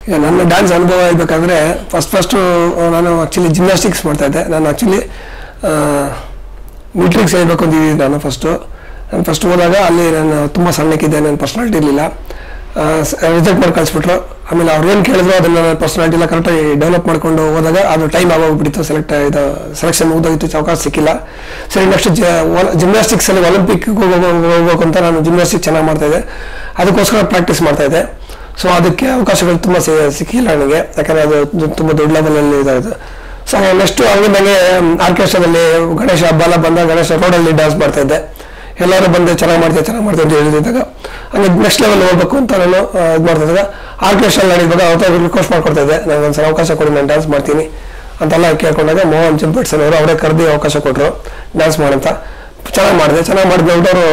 ಈಗ ನನ್ನ ಡ್ಯಾನ್ಸ್ ಅನುಭವ ಹೇಳ್ಬೇಕಂದ್ರೆ ಫಸ್ಟ್ ಫಸ್ಟು ನಾನು ಆ್ಯಕ್ಚುಲಿ ಜಿಮ್ನಾಸ್ಟಿಕ್ಸ್ ಮಾಡ್ತಾ ಇದ್ದೆ ನಾನು ಆ್ಯಕ್ಚುಲಿ ಮಿಲ್ಟ್ರಿಗೆ ಸೇರಬೇಕು ಅಂತಿದ್ದೀನಿ ನಾನು ಫಸ್ಟು ನಾನು ಫಸ್ಟ್ ಹೋದಾಗ ಅಲ್ಲಿ ನಾನು ತುಂಬ ಸಣ್ಣಕ್ಕಿದ್ದೆ ನನ್ನ ಪರ್ಸ್ನಾಲಿಟಿ ಇರಲಿಲ್ಲ ರಿಜೆಕ್ಟ್ ಮಾಡಿ ಕಳಿಸ್ಬಿಟ್ರು ಆಮೇಲೆ ಅವ್ರು ಏನು ಕೇಳಿದ್ರು ಅದನ್ನು ನನ್ನ ಪರ್ಸ್ನಾಲಿಟಿ ಎಲ್ಲ ಕರೆಕ್ಟಾಗಿ ಡೆವಲಪ್ ಮಾಡ್ಕೊಂಡು ಹೋದಾಗ ಅದು ಟೈಮ್ ಆಗೋಗ್ಬಿಟ್ಟಿತ್ತು ಸೆಲೆಕ್ಟ್ ಇದು ಸೆಲೆಕ್ಷನ್ ಮುಗ್ದೋಗಿತ್ತು ಅವಕಾಶ ಸಿಕ್ಕಿಲ್ಲ ಸರಿ ನೆಕ್ಸ್ಟ್ ಜಿಮ್ನಾಸ್ಟಿಕ್ಸಲ್ಲಿ ಒಲಿಂಪಿಕ್ ಹೋಗ್ಬೇಕು ಅಂತ ನಾನು ಜಿಮ್ನಾಸ್ಟಿಕ್ ಚೆನ್ನಾಗಿ ಮಾಡ್ತಾಯಿದ್ದೆ ಅದಕ್ಕೋಸ್ಕರ ಪ್ರಾಕ್ಟೀಸ್ ಮಾಡ್ತಾಯಿದ್ದೆ ಸೊ ಅದಕ್ಕೆ ಅವಕಾಶಗಳು ತುಂಬ ಸಿಕ್ಕಿಲ್ಲ ನನಗೆ ಯಾಕಂದರೆ ಅದು ತುಂಬ ದೊಡ್ಡ ಲೆವೆಲಲ್ಲಿ ಇದಾಯಿತು ಸೊ ನೆಕ್ಸ್ಟ್ ಹಂಗೆ ನನಗೆ ಆರ್ಕೆಸ್ಟ್ರಾದಲ್ಲಿ ಗಣೇಶ ಹಬ್ಬ ಎಲ್ಲ ಬಂದಾಗ ಗಣೇಶ ರೋಡಲ್ಲಿ ಡ್ಯಾನ್ಸ್ ಮಾಡ್ತಾ ಇದ್ದೆ ಎಲ್ಲರೂ ಬಂದು ಚೆನ್ನಾಗಿ ಮಾಡ್ತೇವೆ ಚೆನ್ನಾಗಿ ಮಾಡ್ತೇವೆ ಅಂತ ಹೇಳಿದಾಗ ಹಂಗೆ ನೆಕ್ಸ್ಟ್ ಲೆವೆಲ್ ಹೋಗ್ಬೇಕು ಅಂತ ನಾನು ಇದು ಮಾಡ್ತಾ ಇದ್ದಾಗ ಆರ್ಕೆಸ್ಟ್ರಾ ನಡೀವಾಗ ಅವತ್ತು ರಿಕ್ವೆಸ್ಟ್ ಮಾಡ್ಕೊಡ್ತಾ ಇದ್ದೆ ನನಗೆ ಒಂದ್ಸಲ ಅವಕಾಶ ಕೊಡಿ ನಾನು ಡ್ಯಾನ್ಸ್ ಮಾಡ್ತೀನಿ ಅಂತೆಲ್ಲ ಕೇಳ್ಕೊಂಡಾಗ ಮೋಹನ್ ಚಿಂಪಟ್ಸನ್ ಅವರು ಅವರೇ ಕರೆದು ಅವಕಾಶ ಕೊಟ್ಟರು ಡ್ಯಾನ್ಸ್ ಮಾಡಂತ ಚೆನ್ನಾಗಿ ಮಾಡಿದೆ ಚೆನ್ನಾಗಿ ಮಾಡಿದ ಅವರು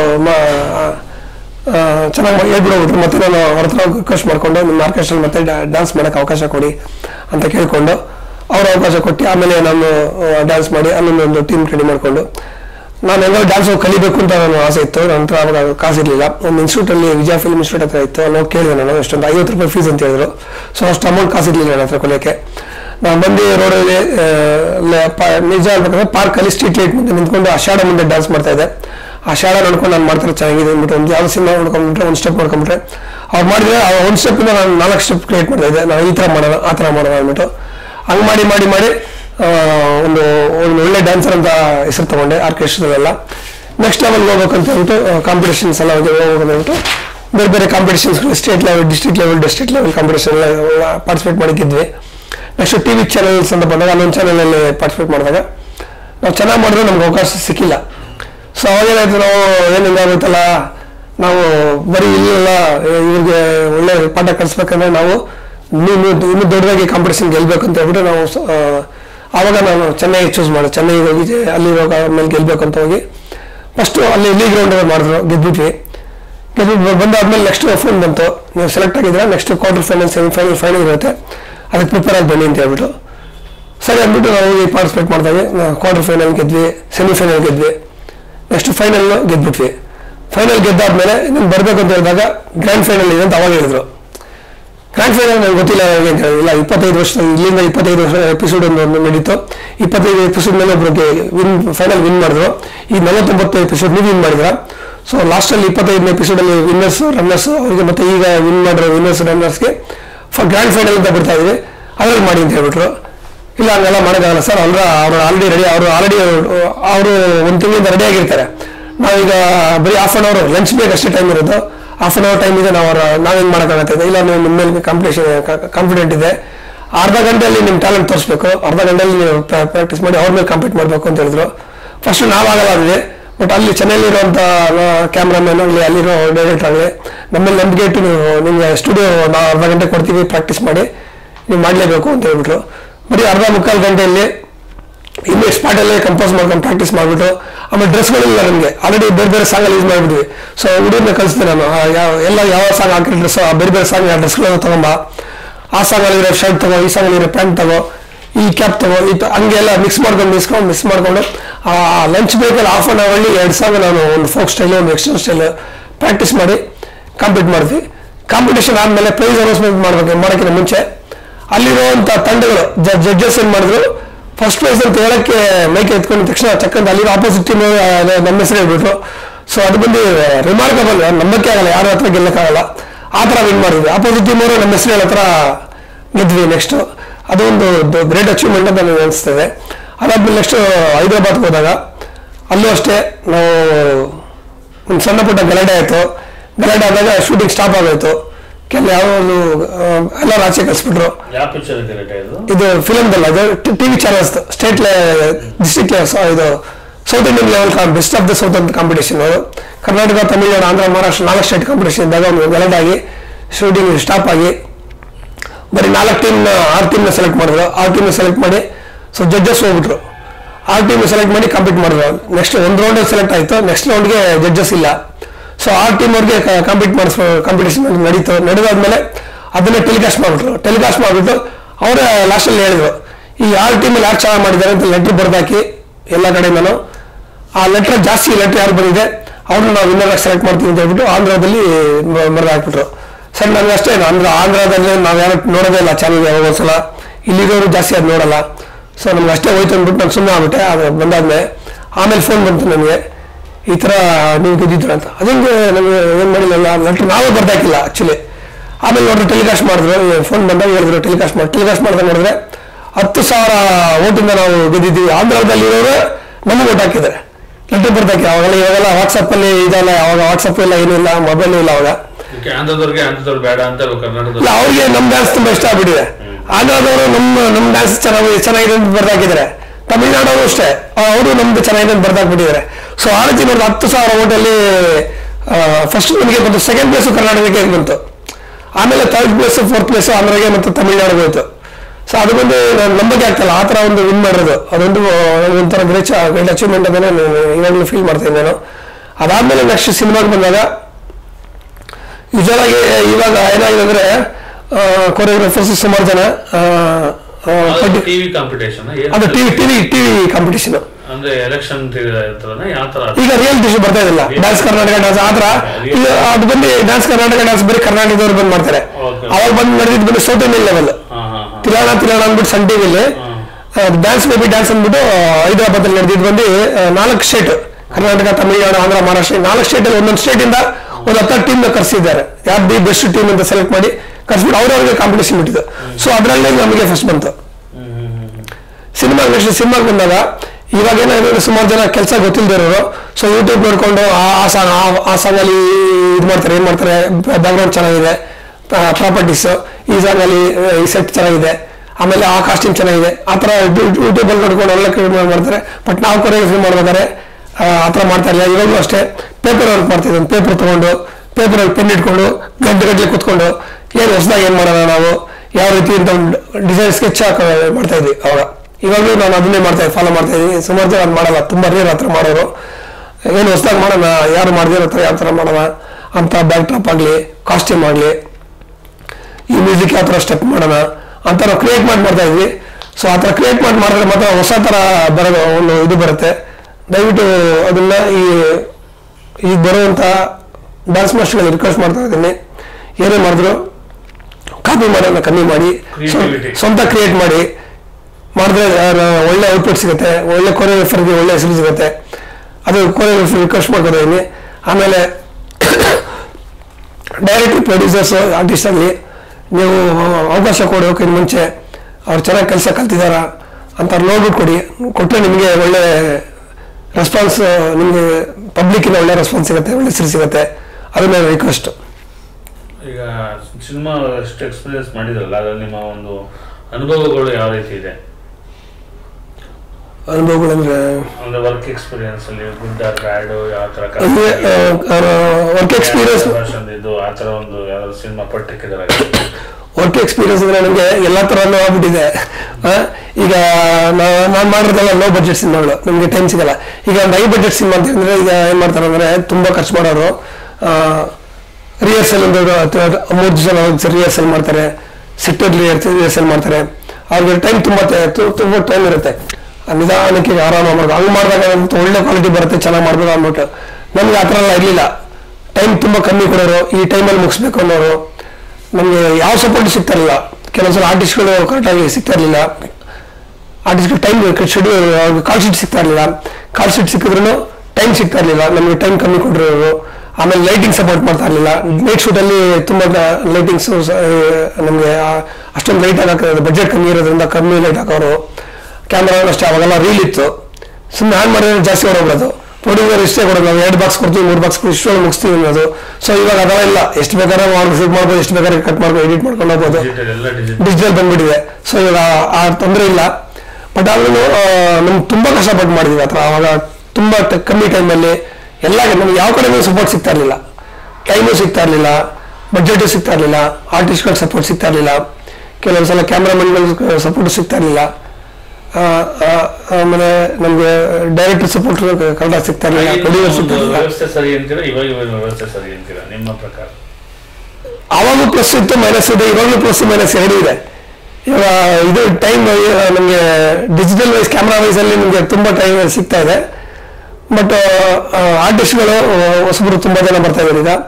ಚೆನ್ನಾಗಿ ಹೇಳ್ಬಿಡೋಗ್ಬಿಟ್ರು ಮತ್ತೆ ನಾನು ಅವ್ರ ಹತ್ರ ರಿಕ್ವೆಸ್ಟ್ ಮಾಡ್ಕೊಂಡು ನಿಮ್ಮ ಆರ್ಕೆಸ್ಟ್ರಲ್ಲಿ ಮತ್ತೆ ಡ್ಯಾನ್ಸ್ ಮಾಡೋಕ್ಕೆ ಅವಕಾಶ ಕೊಡಿ ಅಂತ ಕೇಳ್ಕೊಂಡು ಅವ್ರು ಅವಕಾಶ ಕೊಟ್ಟು ಆಮೇಲೆ ನಾನು ಡ್ಯಾನ್ಸ್ ಮಾಡಿ ಅಲ್ಲೊಂದು ಒಂದು ಟೀಮ್ ರೆಡಿ ಮಾಡಿಕೊಂಡು ನಾನು ಎಲ್ಲ ಡ್ಯಾನ್ಸ್ ಕಲಿಬೇಕು ಅಂತ ನಾನು ಆಸೆ ಇತ್ತು ನನ್ನ ಹತ್ರ ಅವಾಗ ಕಾಸಿರಲಿಲ್ಲ ಒಂದು ಇನ್ಸ್ಟಿಟ್ಯೂಟಲ್ಲಿ ವಿಜಯ ಫಿಲ್ಮ್ ಇನ್ಸ್ಟಿಟ್ಯೂಟ್ ಹತ್ರ ಇತ್ತು ಅಲ್ಲಿ ಹೋಗಿ ಕೇಳಿದೆ ನಾನು ಎಷ್ಟೊಂದು ಐವತ್ತು ರೂಪಾಯಿ ಫೀಸ್ ಅಂತ ಹೇಳಿದ್ರು ಸೊ ಅಷ್ಟು ಅಮೌಂಟ್ ಕಾಸಿರಲಿಲ್ಲ ನನ್ನ ಹತ್ರ ಕೊಲಿಯೋಕ್ಕೆ ನಾನು ಬಂದು ರೋಡಲ್ಲಿ ನಿಜ ಹೇಳ್ಬೇಕಂದ್ರೆ ಪಾರ್ಕಲ್ಲಿ ಸ್ಟ್ರೀಟ್ ಲೈಟ್ ಮುಂದೆ ನಿಂತ್ಕೊಂಡು ಆ ಶಾಡ ಮುಂದೆ ಡ್ಯಾನ್ಸ್ ಮಾಡ್ತಾ ಇದ್ದೆ ಆ ಶಾಡ ನೋಡ್ಕೊಂಡು ನಾನು ಮಾಡ್ತಾರೆ ಚೆನ್ನಾಗಿದೆ ಅಂದ್ಬಿಟ್ಟು ಒಂದು ಯಾವ ಸಿನಿಮಾ ನೋಡ್ಕೊಂಡ್ಬಿಟ್ರೆ ಒಂದು ಸ್ಟೆಪ್ ನೋಡ್ಕೊಂಡ್ಬಿಟ್ರೆ ಅವ್ರು ಮಾಡಿದ್ರೆ ಆ ಒಂದು ಸ್ಟೆಪ್ಪಿಂದ ನಾನು ನಾಲ್ಕು ಸ್ಟೆಪ್ ಕ್ರಿಯೇಟ್ ಮಾಡ್ತಾ ಇದ್ದೆ ನಾನು ಈ ಥರ ಮಾಡೋಣ ಆ ಥರ ಮಾಡೋಣ ಅಂದ್ಬಿಟ್ಟು ಹಂಗೆ ಮಾಡಿ ಮಾಡಿ ಮಾಡಿ ಆ, ಒಂದು ಒಂದು ಒಳ್ಳೆ ಡ್ಯಾನ್ಸರ್ ಅಂತ ಹೆಸರು ತಗೊಂಡೆ ಆರ್ಕೆಸ್ಟ್ರದಲ್ಲ ನೆಕ್ಸ್ಟ್ ಲೆವೆಲ್ ಹೋಗ್ಬೇಕಂತ ಹೇಳ್ಬಿಟ್ಟು ಕಾಂಪಿಟೇಷನ್ಸ್ ಎಲ್ಲ ಹೋಗ್ಬೇಕಂತ ಹೇಳ್ಬಿಟ್ಟು ಬೇರೆ ಬೇರೆ ಕಾಂಪಿಟೇಷನ್ಸ್ಗಳು state level district level district level competition ಎಲ್ಲ ಪಾರ್ಟಿಸಿಪೇಟ್ ಮಾಡಿದ್ವಿ ನೆಕ್ಸ್ಟ್ ಟಿ ವಿ ಚಾನಲ್ಸ್ ಅಂತ ಬಂದಾಗ ಅಲ್ಲೊಂದು ಚಾನಲಲ್ಲಿ ಪಾರ್ಟಿಸಿಪೇಟ್ ಮಾಡಿದಾಗ ನಾವು ಚೆನ್ನಾಗಿ ಮಾಡಿದ್ರೆ ನಮ್ಗೆ ಅವಕಾಶ ಸಿಕ್ಕಿಲ್ಲ ಸೊ ಅವಾಗೇನಾಯ್ತು ನಾವು ಏನು ಹಿಂಗಾಗುತ್ತಲ್ಲ ನಾವು ಬರೀ ಇಲ್ಲೆಲ್ಲ ಇವ್ರಿಗೆ ಒಳ್ಳೆ ಪಾಠ ಕಲಿಸ್ಬೇಕಂದ್ರೆ ನಾವು ಇನ್ನೂ ಇನ್ನೂ ಇನ್ನೂ ದೊಡ್ಡದಾಗಿ ಕಾಂಪಿಟೇಷನ್ ಗೆಲ್ಬೇಕು ಅಂತ ಹೇಳ್ಬಿಟ್ಟು ನಾವು ಸ- ಆ, ಆವಾಗ ನಾನು ಚೆನ್ನೈ ಚೂಸ್ ಮಾಡಿದೆ ಚೆನ್ನೈಗೆ ಹೋಗಿ ಜೆ- ಅಲ್ಲಿರೋ ಮೇಲೆ ಗೆಲ್ಬೇಕು ಅಂತ ಹೋಗಿ ಫಸ್ಟು ಅಲ್ಲಿ ಇಲ್ಲಿ ಗ್ರೌಂಡ್ ಮಾಡಿದ್ರು ಗೆದ್ಬಿಟ್ವಿ ಗೆದ್ಬಿಟ್ಟು ಬಂದಾದ್ಮೇಲೆ ನೆಕ್ಸ್ಟ್ ಫೋನ್ ಬಂತು ನೀವು ಸೆಲೆಕ್ಟ್ ಆಗಿದ್ರೆ next quarter final semifinal final ಇರುತ್ತೆ ಅದಕ್ಕೆ ಪ್ರಿಪೇರ್ ಆಗಿ ಬನ್ನಿ ಅಂತ ಹೇಳ್ಬಿಟ್ಟು ಸರಿ ಅಂದ್ಬಿಟ್ಟು ನಾವು ಹೋಗಿ ಪಾರ್ಟಿಸಿಪೇಟ್ ಮಾಡ್ದಾಗೆ ಕ್ವಾರ್ಟರ್ ಫೈನಲ್ ಗೆದ್ವಿ ಸೆಮಿಫೈನಲ್ ಗೆದ್ವಿ ನೆಕ್ಸ್ಟ್ ಫೈನಲ್ ಗೆದ್ಬಿಟ್ವಿ ಫೈನಲ್ ಗೆದ್ದಾದ್ಮೇಲೆ ನಾನು ಬರಬೇಕು ಅಂತ ಹೇಳಿದಾಗ ಗ್ರ್ಯಾಂಡ್ ಫೈನಲ್ ಇದೆ ಅಂತ ಅವಾಗ ಹೇಳಿದ್ರು ಗ್ರ್ಯಾಂಡ್ ಫೈನಲ್ ನನಗೆ ಗೊತ್ತಿಲ್ಲ ಹೇಗೆ ಅಂತ ಹೇಳಿ ಇಲ್ಲ ಇಪ್ಪತ್ತೈದು ವರ್ಷ ಇಲ್ಲಿಂದ ಇಪ್ಪತ್ತೈದು ವರ್ಷ ಎಪಿಸೋಡ್ ಒಂದು ಒಂದು ನಡೀತು ಇಪ್ಪತ್ತೈದು ಎಪಿಸೋಡ್ ಮೇಲೆ ಒಬ್ಬರಿಗೆ ವಿನ್ ಫೈನಲ್ ವಿನ್ ಮಾಡಿದ್ರು ಈ ನಲವತ್ತೊಂಬತ್ತು ಎಪಿಸೋಡ್ ನೀವು ವಿನ್ ಮಾಡಿದ್ರ ಸೊ ಲಾಸ್ಟಲ್ಲಿ ಇಪ್ಪತ್ತೈದನೇ ಎಪಿಸೋಡಲ್ಲಿ ವಿನ್ನರ್ಸ್ ರನ್ನರ್ಸ್ ಅವರಿಗೆ ಮತ್ತೆ ಈಗ ವಿನ್ ಮಾಡಿರೋ ವಿನ್ನರ್ಸ್ ರನ್ನರ್ಸ್ಗೆ ಗ್ರ್ಯಾಂಡ್ ಫೈನಲ್ ಅಂತ ಬಿಡ್ತಾ ಇದ್ವಿ ಅದ್ರಲ್ಲಿ ಮಾಡಿ ಅಂತ ಹೇಳ್ಬಿಟ್ರು ಇಲ್ಲ ಹಂಗೆಲ್ಲ ಮಾಡೋಕ್ಕಾಗಲ್ಲ ಸರ್ ಅವ್ರ ಅವರು ಆಲ್ರೆಡಿ ರೆಡಿ ಅವರು ಆಲ್ರೆಡಿ ಅವರು ಒಂದು ತಿಂಗಳಿಂದ ರೆಡಿ ಆಗಿರ್ತಾರೆ ನಾವೀಗ ಬರೀ half an hour lunch break ಅಷ್ಟೇ ಟೈಮ್ ಇರೋದು ಹಾಫ್ ಅನ್ ಅವರ್ ಟೈಮ್ ಇದೆ ನಾವು ಅವ್ರ ನಾವೇನು ಮಾಡೋಕ್ಕಾಗತ್ತೆ ಇಲ್ಲ ನೀವು ನಿಮ್ಮ ಮೇಲೆ ಕಾಂಪಿಟೇಷನ್ ಕಾನ್ಫಿಡೆಂಟ್ ಇದೆ ಅರ್ಧ ಗಂಟೆಯಲ್ಲಿ ನಿಮ್ಮ ಟ್ಯಾಲೆಂಟ್ ತೋರಿಸ್ಬೇಕು ಅರ್ಧ ಗಂಟೆಯಲ್ಲಿ ನೀವು ಪ್ರಾಕ್ಟೀಸ್ ಮಾಡಿ ಅವ್ರ ಮೇಲೆ ಕಾಂಪೀಟ್ ಮಾಡಬೇಕು ಅಂತ ಹೇಳಿದ್ರು ಫಸ್ಟ್ ನಾವಾಗಲ್ಲ ಅದ್ವಿ ಬಟ್ ಅಲ್ಲಿ ಚೆನ್ನೈಲಿರುವಂಥ ಕ್ಯಾಮ್ರಾಮನ್ ಆಗಲಿ ಅಲ್ಲಿರೋ ಡೈರೆಕ್ಟರ್ ಆಗಲಿ ನಮ್ಮಲ್ಲಿ ನಂಬಿಕೆ ಇಟ್ಟು ನೀವು ನಿಮಗೆ ಸ್ಟುಡಿಯೋ ನಾವು ಅರ್ಧ ಗಂಟೆ ಕೊಡ್ತೀವಿ ಪ್ರಾಕ್ಟೀಸ್ ಮಾಡಿ ನೀವು ಮಾಡಲೇಬೇಕು ಅಂತ ಹೇಳ್ಬಿಟ್ರು ಬರೀ ಅರ್ಧ ಮುಕ್ಕಾಲು ಗಂಟೆಯಲ್ಲಿ ಇಲ್ಲೇ ಸ್ಪಾಟಲ್ಲೇ ಕಂಪೋಸ್ ಮಾಡ್ಕೊಂಡು ಪ್ರಾಕ್ಟೀಸ್ ಮಾಡಿಬಿಟ್ಟು ಆಮೇಲೆ ಡ್ರೆಸ್ಗಳಿಲ್ಲ ನನಗೆ ಆಲ್ರೆಡಿ ಬೇರೆ ಬೇರೆ ಸಾಂಗಲ್ಲಿ ಯೂಸ್ ಮಾಡಿಬಿಟ್ವಿ ಸೊ ಹುಡುಗರನ್ನ ಕಳಿಸ್ತೀನಿ ನಾನು ಆ ಯಾವ ಎಲ್ಲ ಯಾವ ಸಾಂಗ್ ಹಾಕಿರೋ ಡ್ರೆಸ್ ಬೇರೆ ಬೇರೆ ಸಾಂಗ್ ಡ್ರೆಸ್ಗಳನ್ನ ತಗೊಂಬ ಆ ಸಾಂಗಲ್ಲಿರೋ ಶರ್ಟ್ ತಗೋ ಈ ಸಾಂಗಲ್ಲಿರೋ ಪ್ಯಾಂಟ್ ತಗೋ ಈ ಕ್ಯಾಪ್ ತಗೋ ಈ ತ- ಹಂಗೆಲ್ಲ ಮಿಕ್ಸ್ ಮಾಡ್ಕೊಂಡು ಮಿಸ್ಕೊಂಡು ಮಿಕ್ಸ್ ಮಾಡ್ಕೊಂಡು ಆ ಲಂಚ್ ಬ್ರೇಕಲ್ಲಿ ಹಾಫ್ ಅನ್ ಅವರಲ್ಲಿ ಎರಡು ಸಾಂಗ್ ನಾನು ಒಂದು ಫೋಕ್ ಸ್ಟೈಲು ಒಂದು ವೆಸ್ಟರ್ನ್ ಸ್ಟೈಲ್ ಪ್ರಾಕ್ಟೀಸ್ ಮಾಡಿ ಕಾಂಪೀಟ್ ಮಾಡಿದ್ವಿ ಕಾಂಪಿಟೇಷನ್ ಆದಮೇಲೆ ಪ್ರೈಸ್ ಅನೌನ್ಸ್ಮೆಂಟ್ ಮಾಡ್ಬೇಕು ಮಾಡೋಕ್ಕಿಂತ ಮುಂಚೆ ಅಲ್ಲಿರುವಂಥ ತಂಡಗಳು ಜಡ್ಜಸ್ ಏನು ಮಾಡಿದ್ರು ಫಸ್ಟ್ ಪ್ರೈಸ್ ಅಂತ ಹೇಳಕ್ಕೆ ಮೈಕ್ ಎತ್ಕೊಂಡ ತಕ್ಷಣ ಚಕ್ಕಂತ ಅಲ್ಲಿರೋ ಆಪೋಸಿಟ್ ಟೀಮ್ ನಮ್ಮ ಹೆಸರು ಹೇಳ್ಬಿಟ್ರು ಸೊ ಅದು ಬಂದು ರಿಮಾರ್ಕಬಲ್ ನಂಬಕ್ಕೆ ಆಗಲ್ಲ ಯಾರ ಹತ್ರ ಗೆಲ್ಲಕ್ಕಾಗಲ್ಲ ಆ ಥರ ವಿನ್ ಮಾಡಿದ್ವಿ ಆಪೋಸಿಟ್ ಟೀಮ್ ಅವರು ನಮ್ಮ ಹೆಸರು ಹೇಳೋ ಥರ ಗೆದ್ವಿ ನೆಕ್ಸ್ಟ್ ಅದೊಂದು ಗ್ರೇಟ್ ಅಚೀವ್ಮೆಂಟ್ ಅಂತ ನನಗೆ ಅನಿಸ್ತದೆ ಅದಾದ್ಮೇಲೆ ನೆಕ್ಸ್ಟ್ ಹೈದ್ರಾಬಾದ್ಗೆ ಹೋದಾಗ ಅಲ್ಲೂ ಅಷ್ಟೇ ನಾವು ಒಂದು ಸಣ್ಣ ಪುಟ್ಟ ಗಲಾಟೆ ಆಯಿತು ಗಲಾಟೆ ಆದಾಗ ಶೂಟಿಂಗ್ ಸ್ಟಾಪ್ ಆಗೋಯ್ತು ಕೆಲ ಯಾವ ಒಂದು ಎಲ್ಲರೂ ಆಚೆ ಕಳಿಸ್ಬಿಟ್ರು ಯಾವ ಪಿಕ್ಚರ್ ಕರೆಕ್ಟ್ ಇದು ಇದು ಫಿಲಮ್ದಲ್ಲ ಅದು ಟಿವಿ ಚಾನಲ್ಸ್ ಸ್ಟೇಟ್ ಡಿಸ್ಟ್ರಿಕ್ಟ್ ಇದು south Indian level best of the south ಅಂತ ಕಾಂಪಿಟೇಷನ್ ಅದು ಕರ್ನಾಟಕ ತಮಿಳುನಾಡು ಆಂಧ್ರ ಮಹಾರಾಷ್ಟ್ರ ನಾಲ್ಕು ಸ್ಟೇಟ್ ಕಾಂಪಿಟೇಷನ್ ಇದ್ದಾಗ ಒಂದು ಗಲಾಟೆ ಆಗಿ ಶೂಟಿಂಗ್ ಸ್ಟಾಪ್ ಆಗಿ ಬರೀ ನಾಲ್ಕು ಟೀಮ್ ಆರು ಟೀಮ್ನ ಸೆಲೆಕ್ಟ್ ಮಾಡಿದ್ರು ಆರು ಟೀಮ್ನ ಸೆಲೆಕ್ಟ್ ಮಾಡಿ ಸೊ ಜಡ್ಜಸ್ ಹೋಗ್ಬಿಟ್ರು ಆರು ಟೀಮ್ ಸೆಲೆಕ್ಟ್ ಮಾಡಿ ಕಂಪ್ಲೀಟ್ ಮಾಡಿದ್ರು ನೆಕ್ಸ್ಟ್ ಒಂದು ರೌಂಡ್ ಸೆಲೆಕ್ಟ್ ಆಯಿತು ನೆಕ್ಸ್ಟ್ ರೌಂಡ್ಗೆ ಜಡ್ಜಸ್ ಇಲ್ಲ ಸೊ ಆರು ಟೀಮ್ ಅವ್ರಿಗೆ ಕಂಪ್ಲೀಟ್ ಮಾಡಿಸ್ ಕಾಂಪಿಟೇಷನ್ ನಡೀತು ನಡೆದಾದ್ಮೇಲೆ ಅದನ್ನೇ ಟೆಲಿಕಾಸ್ಟ್ ಮಾಡಿಬಿಟ್ರು ಟೆಲಿಕಾಸ್ಟ್ ಮಾಡಿಬಿಟ್ಟು ಅವರೇ ಲಾಸ್ಟಲ್ಲಿ ಹೇಳಿದ್ರು ಈ ಆರು ಟೀಮಲ್ಲಿ ಯಾರು ಚೆನ್ನಾಗಿ ಮಾಡಿದ್ದಾರೆ ಅಂತ ಲೆಟ್ರ್ ಬರ್ದಾಕಿ ಎಲ್ಲ ಕಡೆ ನಾನು ಆ ಲೆಟ್ರ್ ಜಾಸ್ತಿ ಲೆಟ್ರ್ ಯಾರು ಬಂದಿದೆ ಅವ್ರನ್ನ ನಾವು ವಿನ್ನರ್ ಸೆಲೆಕ್ಟ್ ಮಾಡ್ತೀವಿ ಅಂತ ಹೇಳ್ಬಿಟ್ಟು ಆಂಧ್ರದಲ್ಲಿ ಬರೆದು ಹಾಕ್ಬಿಟ್ರು ಸರ್ ನನಗೆ ಅಷ್ಟೇ ಅಂದ್ರೆ ಆಂಧ್ರದಲ್ಲಿ ನಾವು ಯಾರು ನೋಡೋದೇ ಇಲ್ಲ ಚಾನಲ್ ಯಾವಾಗ ಒಂದ್ಸಲ ಇಲ್ಲಿರೋರು ಜಾಸ್ತಿ ಅದು ನೋಡಲ್ಲ ಸೊ ನಮ್ಗೆ ಅಷ್ಟೇ ಹೋಯ್ತು ಅಂದ್ಬಿಟ್ಟು ನಾನು ಸುಮ್ಮನೆ ಆಗ್ಬಿಟ್ಟೆ ಅದು ಬಂದಾದ್ಮೇಲೆ ಆಮೇಲೆ ಫೋನ್ ಬಂತು ನನಗೆ ಈ ಥರ ನೀವು ಗೆದ್ದಿದ್ರು ಅಂತ ಅದಂಗೆ ನಮಗೆ ಏನು ಮಾಡಿಲ್ಲ ನಟರು ನಾವೇ ಬರ್ದಾಕಿಲ್ಲ ಆ್ಯಕ್ಚುಲಿ ಆಮೇಲೆ ನೋಡಿದ್ರೆ ಟೆಲಿಕಾಸ್ಟ್ ಮಾಡಿದ್ರು ಫೋನ್ ಬಂದಾಗ ಹೇಳಿದ್ರು ಟೆಲಿಕಾಸ್ಟ್ ಮಾಡಿ ಟೆಲಿಕಾಸ್ಟ್ ಮಾಡಿದಾಗ ನೋಡಿದ್ರೆ ಹತ್ತು ಸಾವಿರ ಓಟಿಂದ ನಾವು ಗೆದ್ದಿದ್ದೀವಿ ಆಂಧ್ರದಲ್ಲಿರೋರು ನಮಗೆ ಓಟ್ ಹಾಕಿದ್ದಾರೆ ಲೆಟ್ರ್ ಬರ್ದಾಕಿ ಅವಾಗೆಲ್ಲ ಇವಾಗೆಲ್ಲ ವಾಟ್ಸಪ್ಪಲ್ಲಿ ಇದೆಲ್ಲ ಅವಾಗ ವಾಟ್ಸಪ್ ಇಲ್ಲ ಏನೂ ಇಲ್ಲ ಮೊಬೈಲ್ ಇಲ್ಲ ಅವಾಗ ಅದಕ್ಕೆ ಆಂಧ್ರದವ್ರಿಗೆ ಆಂಧ್ರದವ್ರು ಬೇಡ ಅಂತ ಕರ್ನಾಟಕದ ಇಲ್ಲ ಅವ್ರಿಗೆ ನಮ್ಮ ಡ್ಯಾನ್ಸ್ ತುಂಬಾ ಇಷ್ಟ ಆಗ್ಬಿಟ್ಟಿದೆ ಆಂಧ್ರದವರು ನಮ್ಮ ನಮ್ಮ ಡ್ಯಾನ್ಸ್ ಚೆನ್ನಾಗಿ ಚೆನ್ನಾಗಿದೆ ಅಂತ ಬರ್ದಾಕಿದ್ದಾರೆ ತಮಿಳ್ನಾಡವರು ಅಷ್ಟೇ ಅವರು ನಮ್ದು ಚೆನ್ನಾಗಿದೆ ಅಂತ ಬರ್ದಾಕ್ಬಿಟ್ಟಿದ್ದಾರೆ ಸೊ ಆ ರೀತಿ ನೋಡಿದ್ರೆ ಹತ್ತು ಸಾವಿರ ಓಟಲ್ಲಿ ಫಸ್ಟ್ ನಮಗೆ ಬಂತು ಸೆಕೆಂಡ್ ಪ್ಲೇಸು ಕರ್ನಾಟಕಕ್ಕೆ ಬಂತು ಆಮೇಲೆ ಥರ್ಡ್ ಪ್ಲೇಸ್ ಫೋರ್ತ್ ಪ್ಲೇಸ್ ಆಂಧ್ರಗೆ ಮತ್ತು ತಮಿಳ್ನಾಡಿಗೆ ಹೋಯ್ತು ಸೊ ಅದು ಬಂದು ನಾನು ನಂಬಕ್ಕೆ ಆಗ್ತಲ್ಲ ಆ ಥರ ಒಂದು ವಿನ್ ಮಾಡಿರೋದು ಅದೊಂದು ಆ, ಒಂಥರ ಗ್ರೇಟ್ ಗ್ರೇಟ್ ಅಚೀವ್ಮೆಂಟ್ ಅದನ್ನು ಇವಾಗಲೂ ಫೀಲ್ ಮಾಡ್ತೀನಿ ನಾನು ಅದಾದ್ಮೇಲೆ ನೆಕ್ಸ್ಟ್ ಸಿನಿಮಾಗೆ ಬಂದಾಗ ಯೂಶಲ್ ಆಗಿ ಇವಾಗ ಏನಾಗಿದೆ ಅಂದ್ರೆ ಕೊರಿಯೋಗ್ರಾಫರ್ಸ್ ಸುಮಾರು ಜನ ಆ, ಆ, ಪಟ್ಟಿ- ಟಿವಿ ಕಾಂಪಿಟೇಷನ್ ಅದು ಟಿವಿ ಟಿವಿ ಟಿವಿ ಕಾಂಪಿಟೇಷನ್ ಅಂದ್ರೆ ಎಲೆಕ್ಷನ್ ಇರ್ತದನ್ನ ಯಾವ ತರ ಈಗ ರಿಯಾಲಿಟಿ ಶೋ ಬರ್ತಾ ಇದಿಲ್ಲ ಡ್ಯಾನ್ಸ್ ಕರ್ನಾಟಕ ಡ್ಯಾನ್ಸ್ ಆತರ ಈಗ ಅದು ಬಂದು ಡ್ಯಾನ್ಸ್ ಕರ್ನಾಟಕ ಡ್ಯಾನ್ಸ್ ಬರೀ ಕರ್ನಾಟಕದವ್ರು ಬಂದು ಮಾಡ್ತಾರೆ Okay. ಅವಾಗ ಬಂದು ನಡೆದಿದ್ದು ಬಂದು ಸೌತ್ ಇಂಡಿಯನ್ ಲೆವೆಲ್ ಹಾ ಹಾ ಹಾ ತಿಲಾಣ ತಿಲಾಣ ಅಂದ್ಬಿಟ್ಟು ಸನ್ ಟಿವಿಲಿ ಡ್ಯಾನ್ಸ್ ಬೇಬಿ ಡ್ಯಾನ್ಸ್ ಅಂದ್ಬಿಟ್ಟು ಹೈದರಾಬಾದ್ ಅಲ್ಲಿ ನಡೆದಿದ್ದು ಬಂದು ಆ, ನಾಲ್ಕು ಸ್ಟೇಟ್ ಕರ್ನಾಟಕ ತಮಿಳುನಾಡು ಆಂಧ್ರ ಮಹಾರಾಷ್ಟ್ರ ಈ ನಾಲ್ಕು ಸ್ಟೇಟ್ ಅಲ್ಲಿ ಒಂದೊಂದು ಸ್ಟೇಟ್ ಇಂದ ಒಂದು ಹತ್ತು ಟೀಮ್ ಕರೆಸಿದ್ದಾರೆ ಯಾರು ದಿ ಬೆಸ್ಟ್ ಟೀಮ್ ಅಂತ ಸೆಲೆಕ್ಟ್ ಮಾಡಿ ಕರೆಸ್ಬಿಟ್ಟು ಅವ್ರವ್ರಿಗೆ ಕಾಂಪಿಟೇಷನ್ ಬಿಟ್ಟಿದ್ದು ಸೊ ಅದರಲ್ಲೇ ನಮಗೆ ಫಸ್ಟ್ ಬಂತು ಹ್ಮ್ ಹ್ಮ್ ಹ್ಮ್ ಸಿನಿಮಾ ನೆಕ್ಸ್ಟ್ ಸಿನಿಮಾಗೆ ಬಂದಾಗ ಇವಾಗ ಏನಾದ್ರೆ ಸುಮಾರು ಜನ ಕೆಲಸ ಗೊತ್ತಿಲ್ದಿರೋರು ಸೊ ಯೂಟ್ಯೂಬ್ ನೋಡ್ಕೊಂಡು ಆ ಆ ಸಾಂಗ್ ಆ ಸಾಂಗಲ್ಲಿ ಇದು ಮಾಡ್ತಾರೆ ಏನು ಮಾಡ್ತಾರೆ ಬ್ಯಾಕ್ಗ್ರೌಂಡ್ ಚೆನ್ನಾಗಿದೆ ಪ್ರಾಪರ್ಟೀಸ್ ಈ ಸಾಂಗಲ್ಲಿ ಈ ಸೆಟ್ ಚೆನ್ನಾಗಿದೆ ಆಮೇಲೆ ಆ ಕಾಸ್ಟ್ಯೂಮ್ ಚೆನ್ನಾಗಿದೆ ಆ ಥರ ಯೂಟ್ಯೂಬಲ್ಲಿ ನೋಡ್ಕೊಂಡು ಎಲ್ಲ ಕ್ರಿಯೇಟ್ ಮಾಡ್ತಾರೆ ಬಟ್ ನಾವು ಕೊರಿಯೋಗ್ರಫಿ ಮಾಡ್ಬೇಕಾದ್ರೆ ಆ ಆ ಥರ ಮಾಡ್ತಾ ಇಲ್ಲ ಇವಾಗಲೂ ಅಷ್ಟೇ ಪೇಪರ್ ವರ್ಕ್ ಮಾಡ್ತಿದ್ವಿ ಪೇಪರ್ ತೊಗೊಂಡು ಪೇಪರಲ್ಲಿ ಪೆನ್ ಇಟ್ಕೊಂಡು ಗಂಟೆ ಗಟ್ಟಲೆ ಕೂತ್ಕೊಂಡು ಏನು ಹೊಸದಾಗಿ ಏನು ಮಾಡೋಣ ನಾವು ಯಾವ ರೀತಿ ಅಂತ ಒಂದು ಡಿಸೈನ್ ಸ್ಕೆಚ್ ಹಾಕ ಮಾಡ್ತಾ ಇದ್ವಿ ಅವಾಗ ಇವಾಗಲೂ ನಾನು ಅದನ್ನೇ ಮಾಡ್ತಾ ಫಾಲೋ ಮಾಡ್ತಾ ಇದ್ದೀನಿ ಸುಮಾರು ಜನ ಅದ್ ಮಾಡಲ್ಲ ತುಂಬ ರೇರ್ ಹತ್ರ ಮಾಡೋರು ಏನು ಹೊಸದಾಗಿ ಮಾಡೋಣ ಯಾರು ಮಾಡಿದಿರೋ ಹತ್ರ ಯಾವ ಥರ ಮಾಡೋಣ ಅಂತ ಬ್ಯಾಕ್ ಡ್ರಾಪ್ ಆಗಲಿ ಕಾಸ್ಟ್ಯೂಮ್ ಆಗಲಿ ಈ ಮ್ಯೂಸಿಕ್ ಯಾವ ಥರ ಸ್ಟೆಪ್ ಮಾಡೋಣ ಅಂತ ನಾವು ಕ್ರಿಯೇಟ್ ಮಾಡಿ ಮಾಡ್ತಾ ಇದ್ವಿ ಸೊ ಆ ಥರ ಕ್ರಿಯೇಟ್ ಮಾಡಿ ಮಾಡಿದ್ರೆ ಮಾತ್ರ ಹೊಸ ಥರ ಬರೋ ಒಂದು ಇದು ಬರುತ್ತೆ ದಯವಿಟ್ಟು ಅದನ್ನ ಈ ಈಗ ಬರುವಂಥ ಡ್ಯಾನ್ಸ್ ಮಾಸ್ಟರ್ಗಳಿಗೆ ರಿಕ್ವೆಸ್ಟ್ ಮಾಡ್ತಾ ಇದ್ದೀನಿ ಏನೇ ಮಾಡಿದ್ರು ಕಾಪಿ ಮಾಡೋದನ್ನ ಕಮ್ಮಿ ಮಾಡಿ ಸ್ವ- Creativity. ಸ್ವಂತ ಕ್ರಿಯೇಟ್ ಮಾಡಿ ಮಾಡಿದ್ರೆ ಆ, ಒಳ್ಳೆ ಔಟ್ಪುಟ್ ಸಿಗುತ್ತೆ ಒಳ್ಳೆ ಕೊರಿಯೋಗ್ರಫರ್ಗೆ ಒಳ್ಳೆ ಹೆಸರು ಸಿಗುತ್ತೆ ಅದು ಕೊರಿಯೋಗ್ರಫರ್ ರಿಕ್ವೆಸ್ಟ್ ಮಾಡ್ಕೊತೀನಿ ಆಮೇಲೆ ಡೈರೆಕ್ಟ್ ಪ್ರೊಡ್ಯೂಸರ್ಸ್ ಆರ್ಟಿಸ್ಟ್ ಆಗಲಿ ನೀವು ಅವಕಾಶ ಕೊಡೋಕೆ ಮುಂಚೆ ಅವ್ರು ಚೆನ್ನಾಗಿ ಕೆಲಸ ಕಲ್ತಿದಾರ ಅಂತ ಅವ್ರು ನೋಡ್ಬಿಟ್ಟು ಕೊಡಿ ಕೊಟ್ಟರೆ ನಿಮಗೆ ಒಳ್ಳೆ ರೆಸ್ಪಾನ್ಸ್ ನಿಮಗೆ ಪಬ್ಲಿಕ್ಕಿನ ಒಳ್ಳೆ ರೆಸ್ಪಾನ್ಸ್ ಸಿಗುತ್ತೆ ಒಳ್ಳೆ ಹೆಸರು ಸಿಗುತ್ತೆ ಅದು ನನ್ನ ರಿಕ್ವೆಸ್ಟ್ ಈಗ ಸಿನಿಮಾ ಎಷ್ಟು ಎಕ್ಸ್ಪೀರಿಯನ್ಸ್ ಮಾಡಿದ್ರಲ್ಲ ಅದ್ರಲ್ಲಿ ನಿಮ್ಮ ಒಂದು ಅನುಭವಗಳು ಯಾವ ರೀತಿ ಇದೆ ಅನುಭವಗಳಂದ್ರೆ ಅಂದ್ರೆ ವರ್ಕ್ ಎಕ್ಸ್ಪೀರಿಯನ್ಸ್ ಅಲ್ಲಿ ಗುಡ್ ಆರ್ ಬ್ಯಾಡ್ ಯಾವ ತರ ವರ್ಕ್ ಎಕ್ಸ್ಪೀರಿಯನ್ಸ್ version ಇದು ಆ ತರ ಒಂದು ಯಾವ್ದಾದ್ರು ಸಿನಿಮಾ ಪರ್ಟಿಕ್ಯುಲರ್ ವರ್ಕ್ ಎಕ್ಸ್ಪೀರಿಯನ್ಸ್ ಅಂದ್ರೆ ನನಗೆ ಎಲ್ಲ ಥರನೂ ಆಗ್ಬಿಟ್ಟಿದೆ ಆ, ಈಗ ನಾನು ಮಾಡಿರೋದೆಲ್ಲ ಲೋ ಬಜೆಟ್ ಸಿನಿಮಾಗಳು ನಮಗೆ ಟೈಮ್ ಸಿಗಲ್ಲ ಈಗ ಒಂದು ಹೈ ಬಜೆಟ್ ಸಿನಿಮಾ ಅಂತ ಹೇಳಿದ್ರೆ ಈಗ ಏನು ಮಾಡ್ತಾರೆ ಅಂದರೆ ತುಂಬ ಖರ್ಚು ಮಾಡೋರು ರಿಹರ್ಸಲ್ ಒಂದು ಮೂರು ದಿವಸ ರಿಹರ್ಸಲ್ ಮಾಡ್ತಾರೆ ಸಿಟ್ಟಲ್ಲಿ ರಿಹರ್ಸಲ್ ಮಾಡ್ತಾರೆ ಅವ್ರಿಗೆ ಟೈಮ್ ತುಂಬ ತುಂಬ ಟೈಮ್ ಇರುತ್ತೆ ಆ ನಿಧಾನಕ್ಕೆ ಆರಾಮ ಮಾಡ್ಬೇಕು ಹಂಗೆ ಮಾಡಿದಾಗ ಅಂತೂ ಒಳ್ಳೆ ಕ್ವಾಲಿಟಿ ಬರುತ್ತೆ ಚೆನ್ನಾಗಿ ಮಾಡ್ಬೇಕು ಅಂದ್ಬಿಟ್ಟು ನಮ್ಗೆ ಆ ಥರ ಎಲ್ಲ ಇರಲಿಲ್ಲ ಟೈಮ್ ತುಂಬ ಕಮ್ಮಿ ಕೊಡೋರು ಈ ಟೈಮಲ್ಲಿ ಮುಗಿಸ್ಬೇಕು ಅನ್ನೋರು ನಮಗೆ ಯಾವ ಸಪೋರ್ಟ್ ಸಿಗ್ತಾ ಇರಲಿಲ್ಲ ಕೆಲವೊಂದ್ಸಲ ಆರ್ಟಿಸ್ಟ್ಗಳು ಕರೆಕ್ಟಾಗಿ ಸಿಗ್ತಾ ಇರಲಿಲ್ಲ ಆರ್ಟಿಸ್ಟ್ಗಳು ಟೈಮ್ ಶೆಡ್ಯೂಲ್ ಅವ್ರಿಗೆ ಕಾಲ್ ಶೀಟ್ ಸಿಗ್ತಾ ಇರಲಿಲ್ಲ ಕಾಲ್ ಶೀಟ್ ಸಿಕ್ಕಿದ್ರು ಟೈಮ್ ಸಿಗ್ತಾ ಇರಲಿಲ್ಲ ನಮಗೆ ಟೈಮ್ ಕಮ್ಮಿ ಕೊಟ್ಟಿರೋರು ಆಮೇಲೆ ಲೈಟಿಂಗ್ ಸಪೋರ್ಟ್ ಮಾಡ್ತಾ ಇರಲಿಲ್ಲ ನೈಟ್ ಶೂಟಲ್ಲಿ ತುಂಬ ಲೈಟಿಂಗ್ಸ್ ನಮಗೆ ಅಷ್ಟೊಂದು ಲೈಟ್ ಹಾಕೋದು ಬಜೆಟ್ ಕಮ್ಮಿ ಇರೋದ್ರಿಂದ ಕಮ್ಮಿ ಲೈಟ್ ಹಾಕೋರು ಕ್ಯಾಮ್ರಾ ಅಷ್ಟೇ ಅವಾಗೆಲ್ಲ ರೀಲ್ ಇತ್ತು ಸುಮ್ಮನೆ ಆನ್ ಮಾಡಿದ್ರೆ ಜಾಸ್ತಿ ಹೊಡೋಗ್ಬಿಡೋದು ಪ್ರೊಡ್ಯೂಸರ್ ಇಷ್ಟೇ ಕೊಡೋದು ನಾವು ಎರಡು ಬಾಕ್ಸ್ ಕೊಡ್ತೀವಿ ಮೂರು ಬಾಕ್ಸ್ ಇಷ್ಟೊಳಗೆ ಮುಗಿಸ್ತೀವಿ ಅನ್ನೋದು ಸೊ ಇವಾಗ ಅದೆಲ್ಲ ಇಲ್ಲ ಎಷ್ಟು ಬೇಕಾದ್ರೆ ಮಾಡಿ ಶೂಟ್ ಮಾಡ್ಬೋದು ಎಷ್ಟು ಬೇಕಾದ್ರೆ ಕಟ್ ಮಾಡ್ಬೋದು ಎಡಿಟ್ ಮಾಡ್ಕೊಂಡು ಹೋಗ್ಬೋದು ಡಿಜಿಟಲ್ ಎಲ್ಲ ಡಿಜಿಟಲ್ ಡಿಜಿಟಲ್ ಬಂದ್ಬಿಟ್ಟಿದೆ ಸೊ ಇವಾಗ ಆ ತೊಂದರೆ ಇಲ್ಲ ಬಟ್ ಆದ್ರೂ ನಮ್ಗೆ ತುಂಬ ಕಷ್ಟಪಟ್ಟು ಮಾಡಿದ್ವಿ ಆ ಥರ ಅವಾಗ ತುಂಬ ಟ- ಕಮ್ಮಿ ಟೈಮಲ್ಲಿ ಎಲ್ಲ ನಮ್ಗೆ ಯಾವ ಕಡೆನೂ ಸಪೋರ್ಟ್ ಸಿಗ್ತಾ ಇರಲಿಲ್ಲ ಟೈಮು ಸಿಗ್ತಾ ಇರಲಿಲ್ಲ ಬಡ್ಜೆಟು ಸಿಗ್ತಾ ಇರಲಿಲ್ಲ ಆರ್ಟಿಸ್ಟ್ಗಳ ಸಪೋರ್ಟ್ ಸಿಗ್ತಾ ಇರಲಿಲ್ಲ ಕೆಲವೊಂದು ಸಲ ಕ್ಯಾಮ್ರಾಮನ್ಗಳ ಸಪೋರ್ಟ್ ಸಿಗ್ತಾ ಇರಲಿಲ್ಲ ಆಮೇಲೆ ನಮಗೆ ಡೈರೆಕ್ಟರ್ ಸಪೋರ್ಟ್ ಕರೆಕ್ಟಾಗಿ ಸಿಗ್ತಾ ಇರಲಿಲ್ಲ ಪ್ರೊಡ್ಯೂಸರ್ ಸಿಗ್ತಾ ಇರಲಿಲ್ಲ ವ್ಯವಸ್ಥೆ ಸರಿ ಅಂತೀರಾ ಇವಾಗ ಇವಾಗ ವ್ಯವಸ್ಥೆ ಸರಿ ಅಂತೀರಾ ನಿಮ್ಮ ಪ್ರಕಾರ ಆವಾಗೂ ಪ್ಲಸ್ ಇತ್ತು ಮೈನಸ್ ಇದೆ ಇವಾಗಲೂ ಪ್ಲಸ್ ಮೈನಸ್ ಎರಡೂ ಇದೆ ಇವಾಗ ಇದು ಟೈಮ್ ನಮಗೆ ಡಿಜಿಟಲ್ ವೈಸ್ ಕ್ಯಾಮ್ರಾ ವೈಸಲ್ಲಿ ನಿಮಗೆ ತುಂಬ ಟೈಮ್ ಸಿಗ್ತಾ ಇದೆ ಬಟ್ ಆರ್ಟಿಸ್ಟ್ಗಳು ಹೊಸಬರು ತುಂಬ ಜನ ಬರ್ತಾ ಇದ್ದಾರೆ ಈಗ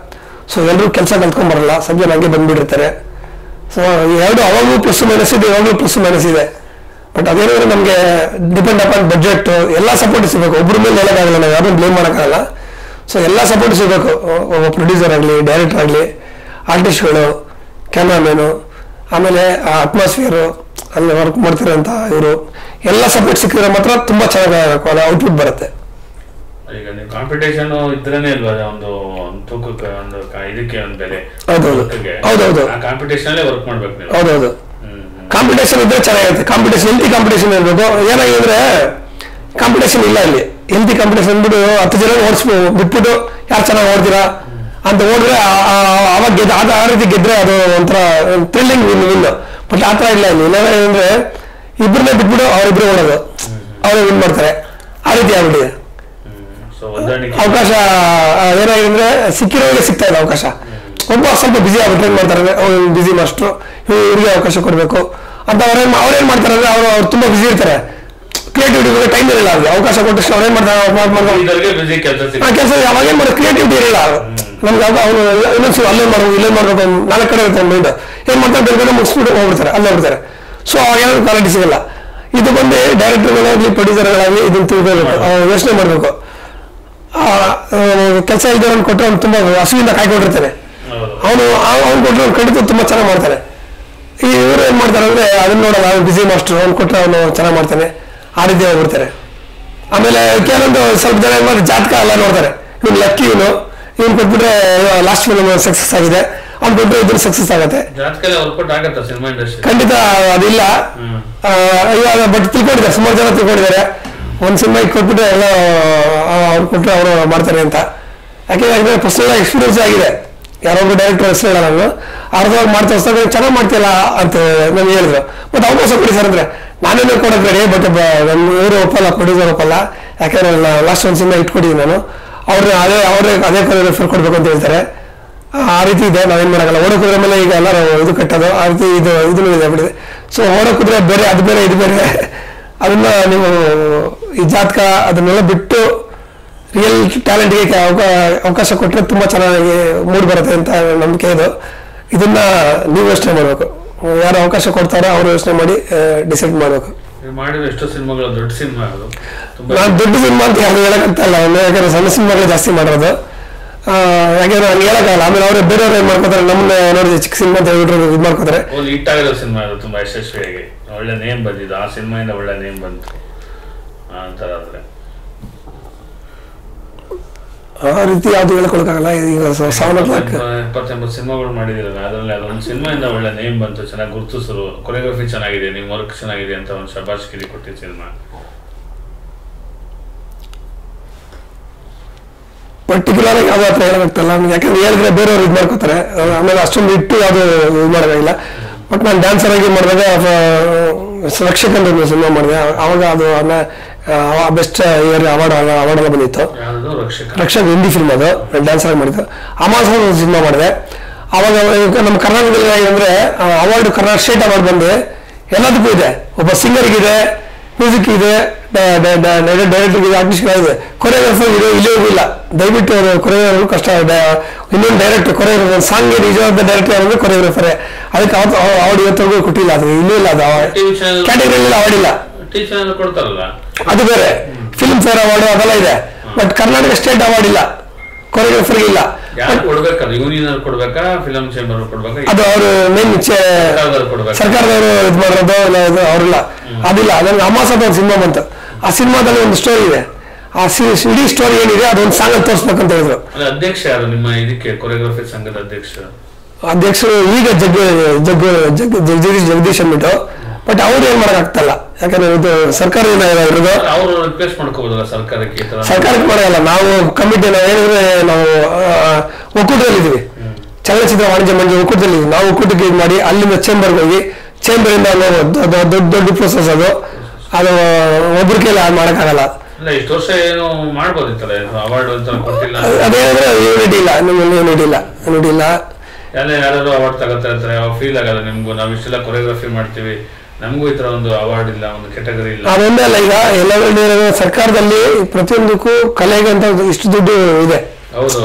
ಸೊ ಎಲ್ಲರೂ ಕೆಲಸ ಕಲ್ತ್ಕೊಂಡ್ ಬರಲ್ಲ ಸಂಜೆ ಹಂಗೆ ಬಂದ್ಬಿಟ್ಟಿರ್ತಾರೆ ಸೊ ಎರಡು ಅವಾಗೂ ಪ್ಲಸ್ ಮೈನಸ್ ಇದೆ ಇವಾಗಲೂ ಪ್ಲಸ್ ಮೈನಸ್ ಇದೆ ಬಟ್ ಅದೇನಂದ್ರೆ ನಮಗೆ ಡಿಪೆಂಡ್ ಅಪಾನ್ ಬಡ್ಜೆಟ್ ಎಲ್ಲ ಸಪೋರ್ಟ್ ಸಿಗಬೇಕು ಒಬ್ಬರ ಮೇಲೆ ಹೇಳೋಕ್ಕಾಗಲ್ಲ ನಾವು ಯಾರನ್ನೂ ಬ್ಲೇಮ್ ಮಾಡೋಕ್ಕಾಗಲ್ಲ ಸೊ ಎಲ್ಲ ಸಪೋರ್ಟ್ ಸಿಗಬೇಕು ಒಬ್ಬ ಪ್ರೊಡ್ಯೂಸರ್ ಆಗಲಿ ಡೈರೆಕ್ಟರ್ ಆಗಲಿ ಆರ್ಟಿಸ್ಟ್ಗಳು ಕ್ಯಾಮ್ರಾಮೇನು ಆಮೇಲೆ ಅಟ್ಮಾಸ್ಫಿಯರು ಅಲ್ಲಿ ವರ್ಕ್ ಮಾಡ್ತಿರೋಂಥ ಇವರು ಎಲ್ಲ ಸಪೋರ್ಟ್ ಸಿಕ್ಕಿದ್ರೆ ಮಾತ್ರ ತುಂಬ ಚೆನ್ನಾಗಿ ಔಟ್ಪುಟ್ ಬರುತ್ತೆ ಈಗ ನೀವು ಕಾಂಪಿಟೇಷನ್ ಇದ್ರೇನೆ ಇಲ್ವಾ ಒಂದು ಒಂದು ತೂಕಕ್ಕೆ ಒಂದು ಕ- ಇದಕ್ಕೆ ಒಂದು ಬೆಲೆ ಹೌದೌದು. ತೂಕಕ್ಕೆ. ಹೌದೌದು. ಆ ಕಾಂಪಿಟೇಷನ್ ಅಲ್ಲೇ ವರ್ಕ್ ಮಾಡ್ಬೇಕು ನೀವು ಹೌದೌದು ಹ್ಮ್, ಹ್ಮ್. ಕಾಂಪಿಟೇಷನ್ ಇದ್ರೆ ಚೆನ್ನಾಗಿರುತ್ತೆ ಕಾಂಪಿಟೇಷನ್ ಹೆಲ್ತಿ ಕಾಂಪಿಟೇಷನ್ ಇರಬೇಕು ಏನಾಗಿದ್ರೆ ಕಾಂಪಿಟೇಷನ್ ಇಲ್ಲ ಇಲ್ಲಿ ಹೆಲ್ತಿ ಕಾಂಪಿಟೇಷನ್ ಅಂದ್ಬಿಟ್ಟು ಹತ್ತು ಜನ ಓಡಿಸ್ಬೋ ಬಿಟ್ಬಿಟ್ಟು ಯಾರು ಚೆನ್ನಾಗಿ ಓಡ್ತೀರಾ ಅಂತ ಓಡಿದ್ರೆ ಆ- ಆ- ಅವಾಗ ಗೆದ್ದ ಆದ ಆ ರೀತಿ ಗೆದ್ರೆ ಅದು ಒಂಥರ ಥ್ರಿಲ್ಲಿಂಗ್ ವಿನ್ ವಿನ್ ಬಟ್ ಆ ಥರ ಇಲ್ಲ ಇಲ್ಲಿ ಏನಂದ್ರೆ ಇಬ್ಬರನ್ನೇ ಬಿಟ್ಬಿಟ್ಟು ಅವರಿಬ್ರು ಓಡೋದು ಅವರೇ ವಿನ್ ಮಾಡ್ತಾರೆ ಆ ರೀತಿ ಆಗ್ಬಿಟ್ಟಿದೆ ಸೊ ಹೊಂದಾಣಿಕೆ ಅವಕಾಶ ಆ, ಏನಾಗಿದೆ ಅಂದ್ರೆ ಸಿಕ್ಕಿರೋರಿಗೆ ಸಿಗ್ತಾ ಇದೆ ಅವಕಾಶ ಒಬ್ಬ ಸ್ವಲ್ಪ ಬಿಸಿ ಆಗ್ಬಿಟ್ಟು ಏನ್ ಮಾಡ್ತಾರೆ ಬಿಸಿ ಮಾಸ್ಟ್ರು ಇವ್ರಿಗೆ ಅವಕಾಶ ಕೊಡಬೇಕು ಅಂತ ಅವ್ರೇನ್ ಅವ್ರೇನ್ ಮಾಡ್ತಾರೆ ಅಂದ್ರೆ ಅವರು ಅವ್ರು ತುಂಬಾ ಬಿಸಿ ಇರ್ತಾರೆ ಕ್ರಿಯೇಟಿವಿಟಿ ಬಗ್ಗೆ ಟೈಮ್ ಇರಲ್ಲ ಅವ್ರಿಗೆ ಅವಕಾಶ ಕೊಟ್ಟಷ್ಟು ಅವ್ರೇನ್ ಮಾಡ್ತಾರೆ ಅವ್ರು ಮಾಡ್- ಮಾಡ್ಕೊಂಡು ಇದರಿಗೆ ಬಿಸಿ ಕೆಲಸ ಆ ಸಿಗುತ್ತೆ ಕೆಲಸ ಅವಾಗ ಏನ್ ಮಾಡೋದು ಕ್ರಿಯೇಟಿವಿಟಿ ಇರಲ್ಲ ನಮ್ಗೆ ಅವಾಗ ಅವ್ರು ಇನ್ನೊಂದ್ಸು ಅಲ್ಲೇ ಮಾಡ್ಬೇಕು ಇಲ್ಲೇ ಮಾಡ್ಬೇಕು ಅಂತ ನಾಲ್ಕು ಕಡೆ ಇರುತ್ತೆ ಮೈಂಡ್ ಏನ್ ಮಾಡ್ತಾರೆ ಬೇರೆ ಕಡೆ ಮುಗಿಸ್ಬಿಟ್ಟು ಹೋಗ್ಬಿಡ್ತಾರೆ ಅಲ್ಲೇ ಹೋಗ್ಬಿಡ್ತಾರೆ ಸೊ ಅವಾಗ ಏನಾದ್ರು ಕ್ವಾಲಿಟಿ ಸಿಗಲ್ಲ ಇದು ಬಂದು ಡೈರೆಕ್ಟರ್ಗಳಾಗಲಿ ಪ್ರೊಡ್ಯೂಸರ್ಗಳಾಗಲಿ ಇದನ್ನ ತಿಳ್ಕೊಬೇಕು ಯೋಚನೆ ಮಾಡಬೇಕು ಕೆಲಸ ಇದ್ದವ್ರನ್ನ ಕೊಟ್ಟರೆ ಅವ್ನು ತುಂಬಾ ಹಸುವಿಂದ ಕಾಯ್ಕೊಂಡಿರ್ತಾನೆ ಹೌದು ಅವನು ಅವ್ನು ಕೊಟ್ಟರೆ ಅವ್ನು ಖಂಡಿತ ತುಂಬಾ ಚೆನ್ನಾಗಿ ಮಾಡ್ತಾನೆ ಈ ಇವರು ಏನ್ ಮಾಡ್ತಾರೆ ಅಂದ್ರೆ ಅದನ್ನ ನೋಡಲ್ಲ ಅವ್ನು ಬಿಸಿ ಮಾಸ್ಟರ್ ಅವ್ನು ಕೊಟ್ಟರೆ ಅವನು ಚೆನ್ನಾಗಿ ಮಾಡ್ತಾನೆ ಆ ರೀತಿ ಹೋಗ್ಬಿಡ್ತಾರೆ ಆಮೇಲೆ ಕೆಲವೊಂದು ಸ್ವಲ್ಪ ಜನ ಏನ್ ಮಾಡ್ತಾರೆ ಜಾತಕ ಎಲ್ಲ ನೋಡ್ತಾರೆ ಇವ್ನು ಲಕ್ಕಿ ಇವನು ಇವ್ನು ಕೊಟ್ಬಿಟ್ರೆ ಲಾಸ್ಟ್ ಫಿಲ್ಮ್ ಸಕ್ಸಸ್ ಆಗಿದೆ ಅವ್ನು ಕೊಟ್ಟರೆ ಇದನ್ನು ಸಕ್ಸಸ್ ಆಗುತ್ತೆ ಜಾತಕಲ್ಲೇ ವರ್ಕೌಟ್ ಆಗತ್ತಾ ಸಿನಿಮಾ ಇಂಡಸ್ಟ್ರಿ ಖಂಡಿತ ಅದಿಲ್ಲ ಹ್ಮ್ ಆ, ಇವಾಗ ಬಟ್ ತಿಳ್ಕೊಂಡಿದ್ದಾರೆ ಸುಮಾರು ಜನ ತಿಳ್ಕೊಂಡಿದ್ದಾರೆ ಒಂದು ಸಿನಿಮಾ ಕೊಟ್ಬಿಟ್ರೆ ಎಲ್ಲ ಅವ್ರು ಕೊಟ್ಟರೆ ಅವರು ಮಾಡ್ತಾರೆ ಅಂತ ಯಾಕೆಂದ್ರೆ ಪರ್ಸನಲ್ ಎಕ್ಸ್ಪೀರಿಯನ್ಸ್ ಆಗಿದೆ ಯಾರೊಬ್ರು ಡೈರೆಕ್ಟರ್ ಹೆಸರು ಹೇಳಲ್ಲ ನಾನು ಅರ್ಧವಾಗಿ ಮಾಡ್ತಾ ಹೊಸದಾಗ ಚೆನ್ನಾಗಿ ಮಾಡ್ತಿಲ್ಲ ಅಂತ ನಮ್ಗೆ ಹೇಳಿದ್ರು ಮತ್ತೆ ಅವಕಾಶ ಕೊಡಿ ಸರ್ ಅಂದ್ರೆ ನಾನೇನು ಕೊಡೋದು ರೆಡಿ ಬಟ್ ನಮ್ಮ ಇವರು ಒಪ್ಪಲ್ಲ ಪ್ರೊಡ್ಯೂಸರ್ ಒಪ್ಪಲ್ಲ ಯಾಕಂದ್ರೆ ಲಾಸ್ಟ್ ಒಂದು ಸಿನಿಮಾ ಇಟ್ಕೊಟ್ಟಿದ್ದೀನಿ ನಾನು ಅವ್ರನ್ನ ಅದೇ ಅವರೇ ಅದೇ ರೆಫರ್ ಕೊಡ್ಬೇಕು ಅಂತ ಹೇಳ್ತಾರೆ ಆ ರೀತಿ ಇದೆ ನಾವೇನ್ ಮಾಡಲ್ಲ ಓಡೋ ಕುದುರೆ ಮೇಲೆ ಈಗ ಎಲ್ಲರೂ ಇದು ಕಟ್ಟೋದು ಆ ರೀತಿ ಇದು ಇದನ್ನು ಇದೆ ಬಿಡಿದೆ ಸೊ ಓಡೋ ಕುದುರೆ ಬೇರೆ ಅದು ಬೇರೆ ಇದು ಬೇರೆ ಅದನ್ನ ನೀವು ಈ ಜಾತಕ ಅದನ್ನೆಲ್ಲ ಬಿಟ್ಟು ರಿಯಲ್ ಟ್ಯಾಲೆಂಟ್ಗೆ ಅವಕಾಶ ಕೊಟ್ಟರೆ ತುಂಬಾ ಚೆನ್ನಾಗಿ ಮೂಡ್ ಬರುತ್ತೆ ಅಂತ ನಂಬಿಕೆ ಇದು ಇದನ್ನ ನೀವು ಯೋಚನೆ ಮಾಡಬೇಕು ಯಾರು ಅವಕಾಶ ಕೊಡ್ತಾರೋ ಅವರು ಯೋಚನೆ ಮಾಡಿ ಡಿಸೈಡ್ ಮಾಡಬೇಕು ನೀವು ಮಾಡಿರೋ ಎಷ್ಟೋ ಸಿನಿಮಾಗಳು ದೊಡ್ಡ ಸಿನಿಮಾ ಅದು ತುಂಬಾ ನಾನು ದೊಡ್ಡ ಸಿನಿಮಾ ಅಂತ ಯಾರು ಹೇಳಕ್ಕಂತಲ್ಲ ಯಾಕಂದ್ರೆ ಸಣ್ಣ ಸಿನಿಮಾಗಳು ಜಾಸ್ತಿ ಮಾಡೋದು ಆ, ಯಾಕಂದ್ರೆ ನಾನು ಹೇಳಕ್ಕಾಗಲ್ಲ ಆಮೇಲೆ ಅವರೇ ಬೇರೆಯವ್ರು ಏನ್ ಮಾಡ್ಕೋತಾರೆ ನಮ್ಮನ್ನ ನೋಡಿ ಚಿಕ್ಕ ಸಿನಿಮಾ ಅಂತ ಹೇಳ್ಬಿಟ್ಟು ಇದು ಮಾಡ್ಕೋತಾರೆ ಒಂದು ಹಿಟ್ ಆಗಿರೋ ಸಿನಿಮಾ ಅದು ತುಂಬಾ ಯಶಸ್ವಿಯಾಗಿ ಒಳ್ಳೆ ನೇಮ್ ಬಂದಿದ್ದು ಆ ಸಿನಿಮಾಯಿಂದ ಒಳ್ಳೆ ನೇಮ್ ಬಂತು ಆ ಥರ ಆದ್ರೆ ಆ ರೀತಿ ಯಾವ್ದು ಹೇಳ್ಕೊಳಕ್ಕಾಗಲ್ಲ ಈಗ ಸೆವೆನ್ ಓ ಕ್ಲಾಕ್ ಎಪ್ಪತ್ತೆಂಬತ್ತು ಸಿನಿಮಾಗಳು ಮಾಡಿದಿರಲ್ಲ ಅದರಲ್ಲಿ ಅದೊಂದು ಸಿನಿಮಾಯಿಂದ ಒಳ್ಳೆ ನೇಮ್ ಬಂತು ಚೆನ್ನಾಗಿ ಗುರುತಿಸರು ಕೊರಿಯೋಗ್ರಫಿ ಚೆನ್ನಾಗಿದೆ ನಿಮ್ಮ ವರ್ಕ್ ಚೆನ್ನಾಗಿದೆ ಅಂತ ಒಂದು ಶಬಾಷ್ಗಿರಿ ಕೊಟ್ಟಿದ್ದ ಸಿನಿಮಾ ಪರ್ಟಿಕ್ಯುಲರ್ ಆಗಿ ಯಾವ್ದು ಹತ್ರ ಹೇಳಕ್ಕಾಗಲ್ಲ ನಮ್ಗೆ ಯಾಕಂದ್ರೆ ಹೇಳಿದ್ರೆ ಬೇರೆಯವ್ರು ಇದು ಮಾಡ್ಕೋತಾರೆ ಆ, ಆಮೇಲೆ ಅಷ್ಟೊಂದು ಇಟ್ಟು ಯಾವುದು ಇದು ಮಾಡೋಕ್ಕಾಗಿಲ್ಲ ಬಟ್ ನಾನು ಡ್ಯಾನ್ಸರ್ ಆಗಿ ಮಾಡಿದಾಗ ರಕ್ಷಕ್ ಅಂತ ಒಂದು ಸಿನಿಮಾ ಮಾಡಿದೆ ಅವಾಗ ಅದು ಬೆಸ್ಟ್ ಇಯರ್ ಅವಾರ್ಡ್ ಅವಾರ್ಡ್ ಎಲ್ಲ ಬಂದಿತ್ತು ಯಾವುದು ರಕ್ಷಕ ರಕ್ಷಕ್ ಹಿಂದಿ ಫಿಲ್ಮ್ ಅದು ಡ್ಯಾನ್ಸರ್ ಆಗಿ ಮಾಡಿದ್ದು ಅಮಾಸ್ ಒಂದು ಸಿನಿಮಾ ಮಾಡಿದೆ ಅವಾಗ ಈಗ ನಮ್ಮ ಕರ್ನಾಟಕದಲ್ಲಿ ಏನಂದ್ರೆ ಅವಾರ್ಡ್ ಕರ್ನಾಟಕ ಸ್ಟೇಟ್ ಅವಾರ್ಡ್ ಬಂದು ಎಲ್ಲದಕ್ಕೂ ಇದೆ ಒಬ್ಬ ಸಿಂಗರ್ಗೆ ಇದೆ ಮ್ಯೂಸಿಕ್ ಇದೆ ಡೈರೆಕ್ಟರ್ ಇದೆ ಆರ್ಟಿಸ್ಟ್ ಇದೆ ಕೊರಿಯೋಗ್ರಾಫರ್ ಇದೆ ಇಲ್ಲೇ ಇಲ್ಲ ದಯವಿಟ್ಟು ಅವರು ಕೊರಿಯೋಗ್ರಾಫರ್ ಕಷ್ಟ ಇದೆ ಇನ್ನೊಂದು ಡೈರೆಕ್ಟರ್ ಕೊರಿಯೋಗ್ರಾಫರ್ ಸಾಂಗ್ಗೆ ನಿಜವಾದ ಡೈರೆಕ್ಟರ್ ಅಂದ್ರೆ ಕೊರಿಯೋಗ್ರಾಫರ್ ಅದಕ್ಕೆ ಅವತ್ತು ಅವಾರ್ಡ್ ಇವತ್ತರೆಗೂ ಕೊಟ್ಟಿಲ್ಲ ಅದು ಇಲ್ಲೂ ಇಲ್ಲ ಅದು ಟಿವಿ ಚಾನಲ್ ಕ್ಯಾಟಗರಿಯಲ್ಲಿ ಅವಾರ್ಡ್ ಇಲ್ಲ ಟಿವಿ ಚಾನಲ್ ಕೊಡ್ತಾರಲ್ಲ ಅದು ಬೇರೆ ಫಿಲ್ಮ್ ಫೇರ್ ಅವಾರ್ಡ್ ಅದೆಲ್ಲ ಇದೆ ಬಟ್ ಕರ್ನಾಟಕ ಸ್ಟೇಟ್ ಅವಾರ್ಡ್ ಇಲ್ಲ ಕೊರಿಯೋಗ್ರಾಫರ್ಗೆ ಇಲ್ಲ ಯಾರು ಕೊಡ್ಬೇಕಲ್ಲ ಯೂನಿಯನ್ ಕೊಡ್ಬೇಕಾ ಫಿಲಂ ಚೇಂಬರ್ ಕೊಡ್ಬೇಕಾ ಅದು ಅವರು ಮೇನ್ ಸರ್ಕಾರದವ್ರು ಕೊಡ್ಬೇಕಾ ಸರ್ಕಾರದವರು ಇದು ಮಾಡಿರೋದು ಇಲ್ಲ ಇದು ಅವ್ರಿಲ್ಲ ಅದಿಲ್ಲ ಅದನ್ನ ಅಮಾಸ ಅಂತ ಒಂದು ಸಿನಿಮಾ ಬಂತು ಆ ಸಿನಿಮಾದಲ್ಲಿ ಒಂದು ಸ್ಟೋರಿ ಇದೆ ಆ ಸಿ- ಇಡೀ ಸ್ಟೋರಿ ಏನಿದೆ ಅದೊಂದು ಸಾಂಗ್ ತೋರಿಸ್ಬೇಕಂತ ಹೇಳಿದ್ರು ಅಲ್ಲ ಅಧ್ಯಕ್ಷ ಯಾರು ನಿಮ್ಮ ಇದಕ್ಕೆ ಕೊರಿಯೋಗ್ರಫಿ ಸಂಘದ ಅಧ್ಯಕ್ಷರು ಅಧ್ಯಕ್ಷರು ಈಗ ಜಗ್ ಜಗ್ ಜಗ್ ಜಗದೀಶ್ ಜಗದೀಶ್ ಅಂದ್ಬಿಟ್ಟು ಬಟ್ ಅವ್ರು ಏನ್ ಮಾಡಕ್ಕಾಗ್ತಲ್ಲ ಯಾಕಂದ್ರೆ ಇದು ಸರ್ಕಾರದಿಂದ ಇರೋದು ಅವರು ರಿಪ್ಲೇಸ್ ಮಾಡ್ಕೋಬೋದಲ್ಲ ಸರ್ಕಾರಕ್ಕೆ ಈ ತರ ಸರ್ಕಾರಕ್ಕೆ ಮಾಡಲ್ಲ ನಾವು ಕಮಿಟಿ ನಾವು ಹೇಳಿದ್ರೆ ನಾವು ಆ, ಒಕ್ಕೂಟದಲ್ಲಿದ್ದೀವಿ ಚಲನಚಿತ್ರ ವಾಣಿಜ್ಯ ಮಂಡಳಿ ಒಕ್ಕೂಟದಲ್ಲಿ ನಾವು ಒಕ್ಕೂಟಕ್ಕೆ ಇದು ಮಾಡಿ ಅಲ್ಲಿಂದ ಚೇಂಬರ್ಗೆ ಹೋಗಿ ಚೇಂಬರ್ ಇಂದ ನಾವು ದೊ- ದೊ- ದೊಡ್ಡ ದೊಡ್ಡ ಪ್ರೋಸೆಸ್ ಅದು ಅದು ಒಬ್ರ ಕೈಲಿ ಅದು ಮಾಡಕ್ಕಾಗಲ್ಲ ಇಲ್ಲ ಇಷ್ಟು ವರ್ಷ ಏನು ಮಾಡ್ಬೋದಿತ್ತಲ್ಲ ಅವಾರ್ಡ್ ಅಂತ ಕೊಟ್ಟಿಲ್ಲ ಅದ್- ಅದೇನಂದ್ರೆ ಯೂನಿಟಿ ಇಲ್ಲ ನಿಮ್ಮಲ್ಲಿ ಯೂನಿಟಿ ಇಲ್ಲ ಯೂನಿಟಿ ಇಲ್ಲ ಎಲ್ಲ ಯಾರು ಅವಾರ್ಡ್ ತಗೋತಾ ಇರ್ತಾರೆ ಅವಾಗ ಫೀಲ್ ಆಗಲ್ಲ ನಿಮ್ಗೂ ನಾವು ಇಷ್ಟೆಲ್ಲ ಕೊರಿಯೋಗ್ರಫಿ ಮಾಡ್ತೀವಿ ನಮಗೂ ಈ ತರ ಒಂದು ಅವಾರ್ಡ್ ಇಲ್ಲ ಒಂದು ಕೆಟಗರಿ ಇಲ್ಲ ಅದೊಂದೇ ಅಲ್ಲ ಈಗ ಎಲ್ಲರೂ ಸರ್ಕಾರದಲ್ಲಿ ಪ್ರತಿಯೊಂದಕ್ಕೂ ಕಲೆಗೆ ಅಂತ ಇಷ್ಟು ದುಡ್ಡು ಇದೆ ಹೌದೌದು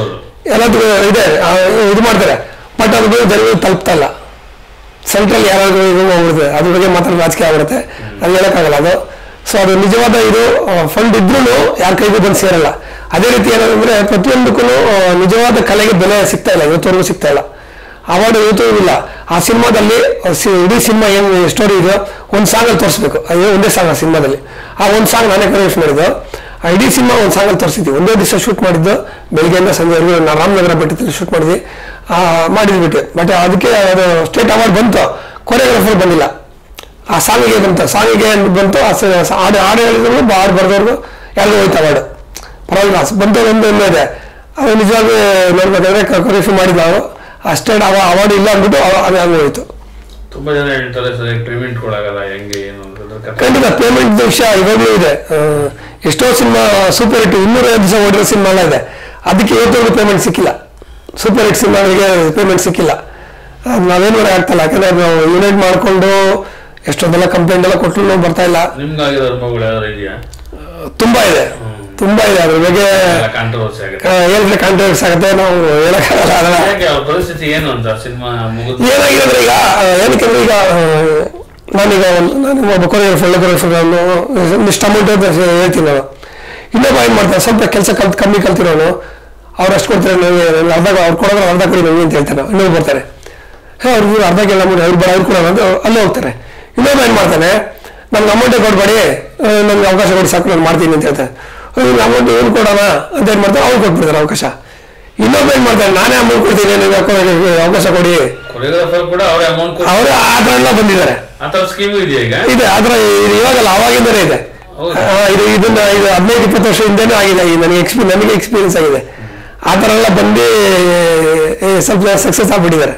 ಎಲ್ಲದಕ್ಕೂ ಇದೆ ಆ, ಇದು ಮಾಡ್ತಾರೆ ಬಟ್ ಅದು ಜನರಿಗೆ ತಲುಪ್ತಾ ಇಲ್ಲ ಸೆಂಟ್ರಲ್ ಯಾರಾದ್ರೂ ಇದು ಹೋಗ್ಬಿಡುತ್ತೆ ಅದ್ರ ಬಗ್ಗೆ ಮಾತ್ರ ರಾಜಕೀಯ ಆಗ್ಬಿಡುತ್ತೆ ಅದು ಹೇಳಕ್ಕಾಗಲ್ಲ ಅದು ಸೊ ಅದು ನಿಜವಾದ ಇದು ಫಂಡ್ ಇದ್ರೂ ಯಾರ ಕೈಗೂ ಬಂದು ಸೇರಲ್ಲ ಅದೇ ರೀತಿ ಏನಂದ್ರೆ ಪ್ರತಿಯೊಂದಕ್ಕೂ ನಿಜವಾದ ಕಲೆಗೆ ಬೆಲೆ ಸಿಗ್ತಾ ಇಲ್ಲ ಇವತ್ತವರೆಗೂ ಸಿಗ್ತಾ ಇಲ್ಲ ಅವಾರ್ಡ್ ಇವತ್ತು ಇಲ್ಲ ಆ ಸಿನಿಮಾದಲ್ಲಿ ಸಿ- ಇಡೀ ಸಿನಿಮಾ ಏನು ಸ್ಟೋರಿ ಇದೆಯೋ ಒಂದು ಸಾಂಗಲ್ಲಿ ತೋರಿಸ್ಬೇಕು ಅದು ಒಂದೇ ಸಾಂಗ್ ಆ ಸಿನಿಮಾದಲ್ಲಿ ಆ ಒಂದು ಸಾಂಗ್ ನಾನೇ ಕನ್ವಿನ್ಸ್ ಮಾಡಿದ್ದು ಆ ಇಡೀ ಸಿನಿಮಾ ಒಂದು ಸಾಂಗಲ್ಲಿ ತೋರಿಸಿದ್ವಿ ಒಂದೇ ದಿವಸ ಶೂಟ್ ಮಾಡಿದ್ದು ಬೆಳಿಗ್ಗೆಯಿಂದ ಸಂಜೆವರೆಗೂ ನಾವು ರಾಮನಗರ ಬೆಟ್ಟದಲ್ಲಿ ಶೂಟ್ ಮಾಡಿದ್ವಿ ಆ, ಮಾಡಿದ್ವಿ ಬಿಟ್ಟು ಬಟ್ ಅದಕ್ಕೆ ಅದು ಸ್ಟೇಟ್ ಅವಾರ್ಡ್ ಬಂತು ಕೊರಿಯೋಗ್ರಾಫರ್ ಬಂದಿಲ್ಲ ಆ ಸಾಂಗಿಗೆ ಬಂತು ಸಾಂಗಿಗೆ ಬಂತು ಆ ಸ- ಸ- ಹಾಡು ಹಾಡು ಹೇಳಿದ್ರು ಹಾಡು ಬರೆದವ್ರಿಗೂ ಯಾರಿಗೂ ಹೋಯ್ತು ಅವಾರ್ಡು ಪರವಾಗಿಲ್ಲ ಬಂತು ಒಂದು ಇನ್ನೂ ಇದೆ ಅದು ನಿಜವಾಗಿ ನೋಡ್ಬೇಕಾದ್ರೆ ಕೊರಿಯೋಗ್ರಫಿ ಮಾಡಿದ್ವಿ ನಾವು ಆ ಸ್ಟೇಟ್ ಅವಾರ್ಡ್ ಇಲ್ಲ ಅಂದ್ಬಿಟ್ಟು ಅವ- ಅದು ಹಂಗೆ ಹೋಯ್ತು ತುಂಬಾ ಜನ ಹೇಳ್ತಾರೆ ಸರಿ ಪೇಮೆಂಟ್ ಕೊಡಾಗಲ್ಲ ಹೆಂಗೆ ಏನು ಅಂತ ಅದ್ರ ಕಥೆ ಖಂಡಿತ ಪೇಮೆಂಟ್ ವಿಷಯ ಇವಾಗಲೂ ಇದೆ ಆ, ಎಷ್ಟೋ ಸಿನಿಮಾ ಸೂಪರ್ ಹಿಟ್ ಇನ್ನೂರೈವತ್ತು ದಿವಸ ಓಡಿರೋ ಸಿನಿಮಾ ಎಲ್ಲ ಇದೆ ಅದಕ್ಕೆ ಇವತ್ತವರೆಗೂ ಪೇಮೆಂಟ್ ಸಿಕ್ಕಿಲ್ಲ ಸೂಪರ್ ಹಿಟ್ ಸಿನಿಮಾಗಳಿಗೆ ಪೇಮೆಂಟ್ ಸಿಕ್ಕಿಲ್ಲ ಅದು ನಾವೇನು ಮಾಡಿ ಆಗ್ತಲ್ಲ ಯಾಕಂದ್ರೆ ನಾವು ಯುನೈಟ್ ಮಾಡಿಕೊಂಡು ಎಷ್ಟೊಂದೆಲ್ಲ ಕಂಪ್ಲೇಂಟ್ ಎಲ್ಲ ಕೊಟ್ಟರು ಬರ್ತಾ ಇಲ್ಲ ನಿಮ್ಗಾಗಿರೋ ಅನುಭವಗಳು ಯಾವ್ದಾರು ಇದೆಯಾ ತುಂಬಾ ಇದೆ ತುಂಬಾ ಇದೆ ಅದ್ರ ಬಗ್ಗೆ ಕಾಂಟ್ರವರ್ಸಿ ಆಗುತ್ತೆ ಆ, ಹೇಳಿದ್ರೆ ಕಾಂಟ್ರವರ್ಸ್ ಆಗುತ್ತೆ ನಾವು ಹೇಳಕ್ಕಾಗಲ್ಲ ಅದನ್ನ ಹೇಗೆ ಅವ್ರ ಪರಿಸ್ಥಿತಿ ಏನು ಅಂತ ಸಿನಿಮಾ ಮುಗಿದು ಏನಾಗಿದೆ ಅಂದ್ರೆ ಈಗ ಆ, ಏನಕ್ಕಂದ್ರೆ ಈಗ ಆ, ನಾನೀಗ ಒಂದು ನಾನು ಒಬ್ಬ ಕೊರಿಯೋಗ್ರಫರ್ ಒಳ್ಳೆ ಕೊರಿಯೋಗ್ರಫರ್ ಒಂದಿಷ್ಟು ಅಮೌಂಟ್ ಅಂತ ಹೇಳ್ತೀನಿ ನಾನು ಇನ್ನೊಬ್ಬ ಏನು ಮಾಡ್ತಾರೆ ಸ್ವಲ್ಪ ಕೆಲಸ ಕಲ್ತ್ ಕಮ್ಮಿ ಕಲ್ತಿರೋನು ಅವ್ರು ಅಷ್ಟು ಕೊಡ್ತಾರೆ ನನಗೆ ನನಗೆ ಅರ್ಧ ಅವ್ರು ಕೊಡೋದ್ರೆ ಅರ್ಧ ಕೊಡಿ ನನಗೆ ಅಂತ ಹೇಳ್ತಾನೆ ಇನ್ನೊಬ್ಬ ಬರ್ತಾರೆ ಹೇ ಅವ್ರಿಗೆ ಅರ್ಧ ಕೇಳ ಅಮೌಂಟ್ ಅವ್ರು ಬರ ಅವ್ರು ಕೊಡೋಣ ಅಂತ ಅಲ್ಲೇ ಹೋಗ್ತಾರೆ ಇನ್ನೊಬ್ಬ ಏನು ಮಾಡ್ತಾನೆ ನಮ್ಗೆ ಅಮೌಂಟೇ ಕೊಡ್ಬೇಡಿ ಆ, ನಮ್ಗೆ ಅವಕಾಶ ಕೊಡಿ ಸಾಕು ನಾನು ಮಾಡ್ತೀನಿ ಅಂತ ಹೇಳ್ತಾರೆ ಅವ್ರಿಗೆ ಅಮೌಂಟ್ ಏನು ಕೊಡೋಣ ಅಂತ ಏನು ಮಾಡ್ತಾರೆ ಅವ್ರು ಕೊಟ್ಬಿಡ್ತಾರೆ ಅವಕಾಶ ಇನ್ನೊಬ್ಬ ಏನು ಮಾಡ್ತಾರೆ ನಾನೇ ಅಮೌಂಟ್ ಕೊಡ್ತೀನಿ ನನಗೆ ಅವಕಾಶ ಕೊಡಿ ಕೊರಿಯೋಗ್ರಾಫರ್ ಕೂಡ ಅವ್ರ ಅಮೌಂಟ್ ಕೊಟ್ಟು ಅವರು ಆ ಥರ ಎಲ್ಲ ಬಂದಿದ್ದಾರೆ ಆ ಥರ ಸ್ಕೀಮ್ ಇದೆಯಾ ಈಗ ಇದೆ ಆದ್ರೆ ಇದು ಇವಾಗಲ್ಲ ಅವಾಗಿಂದಲೇ ಇದೆ ಹೌದಾ? ಆ, ಇದು ಇದನ್ನ ಇದು ಹದಿನೈದು ಇಪ್ಪತ್ತು ವರ್ಷ ಹಿಂದೆನೂ ಆಗಿದೆ ಈ ನನಗೆ ಎಕ್ಸ್ಪೀ ನನಗೆ ಎಕ್ಸ್ಪೀರಿಯನ್ಸ್ ಆಗಿದೆ ಆ ಥರ ಎಲ್ಲ ಬಂದು ಏ, ಸ್ವಲ್ಪ ಸಕ್ಸಸ್ ಆಗ್ಬಿಟ್ಟಿದ್ದಾರೆ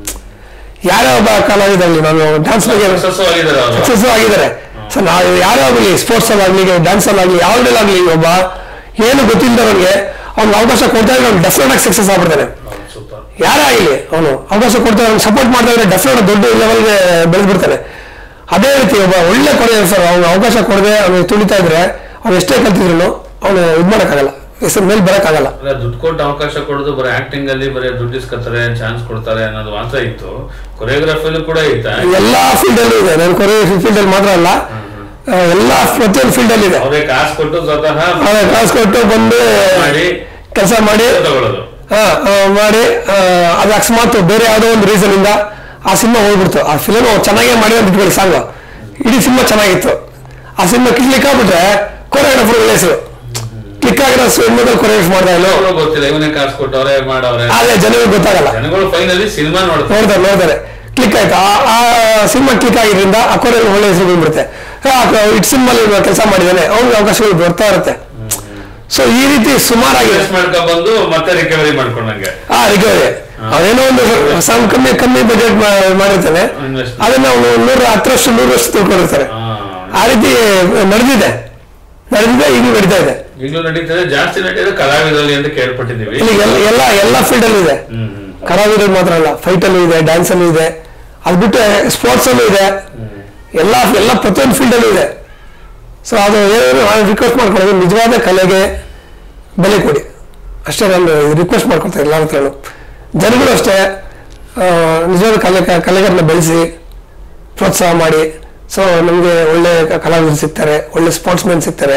ಯಾರೋ ಒಬ್ಬ ಕಲಾವಿದರಲ್ಲಿ ನಾನು ಡ್ಯಾನ್ಸ್ ಬಗ್ಗೆ ಸಕ್ಸಸ್ ಆಗಿದ್ದಾರೆ ಅವರು ಸಕ್ಸಸ್ ಆಗಿದ್ದಾರೆ ಸೊ ನಾವು ಯಾರೋ ಆಗಲಿ ಸ್ಪೋರ್ಟ್ಸ್ ಅಲ್ಲಾಗಲಿ ಡ್ಯಾನ್ಸ್ ಅಲ್ಲಾಗಲಿ ಯಾವುದ್ರಲ್ಲಾಗಲಿ ಒಬ್ಬ ಏನು ಗೊತ್ತಿಲ್ಲದವನಿಗೆ ಅವ್ನಿಗೆ ಅವಕಾಶ ಕೊಡ್ತಾ ಇದ್ರೆ ಅವ್ನು ಡೆಫಿನೆಟ್ ಆಗಿ ಸಕ್ಸಸ್ ಆಗ್ಬಿಡ್ತಾನೆ ಸೂಪರ್ ಯಾರೇ ಆಗಲಿ ಅವನು ಅವಕಾಶ ಕೊಡ್ತಾರೆ ಅವ್ನು ಸಪೋರ್ಟ್ ಮಾಡ್ತಾ ಇದ್ರೆ ಡೆಫಿನೆಟ್ ದೊಡ್ಡ ಲೆವೆಲ್ಗೆ ಬೆಳೆದ್ಬಿಡ್ತಾನೆ ಅದೇ ರೀತಿ ಒಬ್ಬ ಒಳ್ಳೆ ಕೊರಿಯೋಗ್ರಫರ್ ಅವ್ನು ಅವಕಾಶ ಕೊಡದೆ ಅವ್ನಿಗೆ ತುಳಿತಾ ಇದ್ರೆ ಅವ್ನು ಎಷ್ಟೇ ಕಲ್ತಿದ್ರು ಅವನು ಇದು ಮಾಡೋಕ್ಕಾಗಲ್ಲ ಹೆಸರು ಮೇಲೆ ಬರೋಕ್ಕಾಗಲ್ಲ ಅಲ್ಲ ದುಡ್ಡು ಕೊಟ್ಟು ಅವಕಾಶ ಕೊಡೋದು ಬರೀ ಆಕ್ಟಿಂಗ್ ಅಲ್ಲಿ ಬರೀ ದುಡ್ಡು ಇಸ್ಕೊತಾರೆ ಚಾನ್ಸ್ ಕೊಡ್ತಾರೆ ಅನ್ನೋದು ಮಾತ್ರ ಇತ್ತು ಕೊರಿಯೋಗ್ರಫಿಲೂ ಕೂಡ ಇತ್ತ ಎಲ್ಲಾ ಫೀಲ್ಡಲ್ಲೂ ಇದೆ ನಾನು ಕೊರಿಯೋಗ್ರಫಿ ಫೀಲ್ಡಲ್ಲಿ ಮಾತ್ರ ಅಲ್ಲ ಆ, ಎಲ್ಲಾ ಪ್ರತಿಯೊಂದು ಫೀಲ್ಡಲ್ಲಿ ಇದೆ ಅವರೇ ಕಾಸು ಕೊಟ್ಟು ಸ್ವತಃ ಅವೇ ಕಾಸು ಕೊಟ್ಟು ಬಂದು ಮಾಡಿ ಕೆಲಸ ಮಾಡಿ ತಗೊಳ್ಳೋದು ಹಾ, ಆ, ಮಾಡಿ ಆ, ಅದು ಅಕಸ್ಮಾತ್ ಬೇರೆ ಯಾವುದೋ ಒಂದು ರೀಸನ್ ಇಂದ ಆ ಸಿನಿಮಾ ಹೋಗ್ಬಿಡ್ತು ಆ ಫಿಲಮ್ ಚೆನ್ನಾಗೇ ಮಾಡಿ ಅಂತ ಇಟ್ಕೊಳ್ಳಿ ಸಾಂಗ್ ಇಡೀ ಸಿನಿಮಾ ಚೆನ್ನಾಗಿತ್ತು ಆ ಸಿನಿಮಾ ಕ್ಲಿಕ್ ಆಗ್ಬಿಟ್ರೆ ಕೊರಿಯೋಗ್ರಫರ್ ಒಳ್ಳೆ ಹೆಸರು ಕ್ಲಿಕ್ ಆಗಿರೋ ಸಿನಿಮಾದಲ್ಲಿ ಕೊರಿಯೋಗ್ರಫ್ ಮಾಡ್ತಾ ಇಲ್ಲ ಅವ್ರು ಗೊತ್ತಿಲ್ಲ ಇವನೇ ಕಾಸು ಕೊಟ್ಟವ್ರೆ ಮಾಡವ್ರೆ ಆದ್ರೆ ಜನರಿಗೆ ಗೊತ್ತಾಗಲ್ಲ ಜನಗಳು ಫೈನಲಿ ಸಿನಿಮಾ ನೋಡ್ತಾರೆ ನೋಡ್ತಾರೆ ನೋಡ್ತಾರೆ ಕ್ಲಿಕ್ ಆಯ್ತು ಆ- ಆ ಸಿನಿಮಾ ಕ್ಲಿಕ್ ಆಗಿದ್ರಿಂದ ಆ ಕೊರಿಯೋಗ್ರಫರ್ ಒಳ್ಳೆ ಹೆಸರು ಬಂದ್ಬಿಡುತ್ತೆ ಇಟ್ ಸಿನಿಮಾ ಕೆಲಸ ಮಾಡಿದ್ದಾನೆ ಅವ್ನಿಗೆ ಅವಕಾಶಗಳು ಬರ್ತಾ ಇರುತ್ತೆ ಸೊ ಈ ರೀತಿ ಸುಮಾರಾಗಿದೆ ಇನ್ವೆಸ್ಟ್ ಮಾಡ್ಕೊಂಡ್ ಬಂದು ಮತ್ತೆ ರಿಕವರಿ ಮಾಡ್ಕೊಂಡಂಗೆ ಆ ರಿಕವರಿ ಅದೇನೋ ಒಂದು ಸಣ್ಣ ಕಮ್ಮಿ ಕಮ್ಮಿ ಬಜೆಟ್ ಮಾಡಿರ್ತಾನೆ Invest. ಅದನ್ನ ಅವನು ನೂರ ಹತ್ತರಷ್ಟು ನೂರು ವರ್ಷ ತಿಳ್ಕೊಂಡಿರ್ತಾರೆ ಆ, ಆ ರೀತಿ ನಡೆದಿದೆ ನಡೆದಿದೆ ಈಗಲೂ ನಡೀತಾ ಇದೆ ಈಗಲೂ ನಡೀತದೆ ಜಾಸ್ತಿ ನಡೀತದೆ ಕಲಾವಿದರಲ್ಲಿ ಅಂತ ಕೇಳ್ಪಟ್ಟಿದೀವಿ ಇಲ್ಲಿ ಎಲ್ಲ ಎಲ್ಲ ಎಲ್ಲ ಫೀಲ್ಡ್ ಅಲ್ಲೂ ಇದೆ ಹ್ಮ್ ಹ್ಮ್ ಕಲಾವಿದರು ಮಾತ್ರ ಅಲ್ಲ ಫೈಟ್ ಅಲ್ಲೂ ಇದೆ ಡ್ಯಾನ್ಸ್ ಅಲ್ಲೂ ಇದೆ ಅದು ಬಿಟ್ಟು ಸ್ಪೋರ್ಟ್ಸ್ ಅಲ್ಲೂ ಇದೆ ಎಲ್ಲ ಎಲ್ಲ ಪ್ರತಿಯೊಂದು ಫೀಲ್ಡ್ ಅಲ್ಲೂ ಇದೆ ಸೊ ಅದು ಏನು ನಾನು ರಿಕ್ವೆಸ್ಟ್ ಮಾಡ್ಕೊಳ್ಳೋದು ನಿಜವಾದ ಕಲೆಗೆ ಬೆಲೆ ಕೊಡಿ ಅಷ್ಟೇ ನಾನು ರಿಕ್ವೆಸ್ಟ್ ಮಾಡ್ಕೊಳ್ತಾ ಎಲ್ಲ ಹತ್ರನು ಜನಗಳು ಅಷ್ಟೇ ಆ, ನಿಜವಾದ ಕಲೆ ಕಲೆಗಾರನ್ನ ಬೆಳೆಸಿ ಪ್ರೋತ್ಸಾಹ ಮಾಡಿ ಸೊ ನಮಗೆ ಒಳ್ಳೆ ಕ- ಕಲಾವಿದರು ಸಿಗ್ತಾರೆ ಒಳ್ಳೆ ಸ್ಪೋರ್ಟ್ಸ್ ಮೆನ್ ಸಿಗ್ತಾರೆ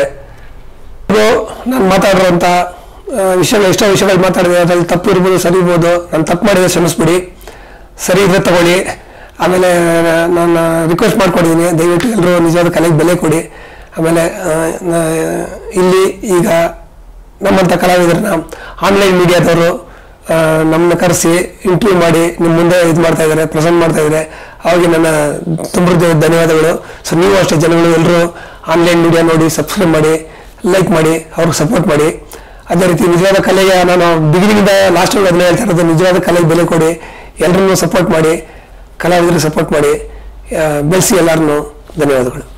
ಇದು ನಾನು ಮಾತಾಡಿರೋಂಥ ವಿಷಯಗಳು ಎಷ್ಟೋ ವಿಷಯಗಳು ಮಾತಾಡಿದೆ ಅದ್ರಲ್ಲಿ ತಪ್ಪು ಇರ್ಬೋದು ಸರಿ ಇರ್ಬೋದು ನಾನು ತಪ್ಪು ಮಾಡಿದ್ರೆ ಕ್ಷಮಿಸ್ಬಿಡಿ ಸರಿ ಇದ್ರೆ ತಗೊಳ್ಳಿ ಆಮೇಲೆ ನಾನು ರಿಕ್ವೆಸ್ಟ್ ಮಾಡ್ಕೊಂಡಿದ್ದೀನಿ ದಯವಿಟ್ಟು ಎಲ್ಲರೂ ನಿಜವಾದ ಕಲೆಗೆ ಬೆಲೆ ಕೊಡಿ ಆಮೇಲೆ ಆ, ನ- ಇಲ್ಲಿ ಈಗ ನಮ್ಮಂಥ ಕಲಾವಿದರನ್ನ ಆನ್ಲೈನ್ ಮೀಡಿಯಾದವರು ನಮ್ಮನ್ನ ಕರೆಸಿ ಇಂಟರ್ವ್ಯೂ ಮಾಡಿ ನಿಮ್ಮ ಮುಂದೆ ಇದು ಮಾಡ್ತಾ ಇದ್ದಾರೆ ಪ್ರೆಸೆಂಟ್ ಮಾಡ್ತಾ ಇದ್ದಾರೆ ಅವಾಗ ನನ್ನ ತುಂಬ ಹೃದಯದ ಧನ್ಯವಾದಗಳು ಸೊ ನೀವು ಅಷ್ಟೇ ಜನಗಳು ಎಲ್ಲರೂ ಆನ್ಲೈನ್ ಮೀಡಿಯಾ ನೋಡಿ ಸಬ್ಸ್ಕ್ರೈಬ್ ಮಾಡಿ ಲೈಕ್ ಮಾಡಿ ಅವ್ರಿಗೆ ಸಪೋರ್ಟ್ ಮಾಡಿ ಅದೇ ರೀತಿ ನಿಜವಾದ ಕಲೆಗೆ ನಾನು ಬಿಗಿನಿಂದ ಲಾಸ್ಟ್ ಅದನ್ನ ಹೇಳ್ತಾ ಇರೋದು ನಿಜವಾದ ಕಲೆಗೆ ಬೆಲೆ ಕೊಡಿ ಎಲ್ಲರನ್ನೂ ಸಪೋರ್ಟ್ ಮಾಡಿ ಕಲಾವಿದರಿಗೆ ಸಪೋರ್ಟ್ ಮಾಡಿ ಬೆಳೆಸಿ ಎಲ್ಲರನ್ನೂ ಧನ್ಯವಾದಗಳು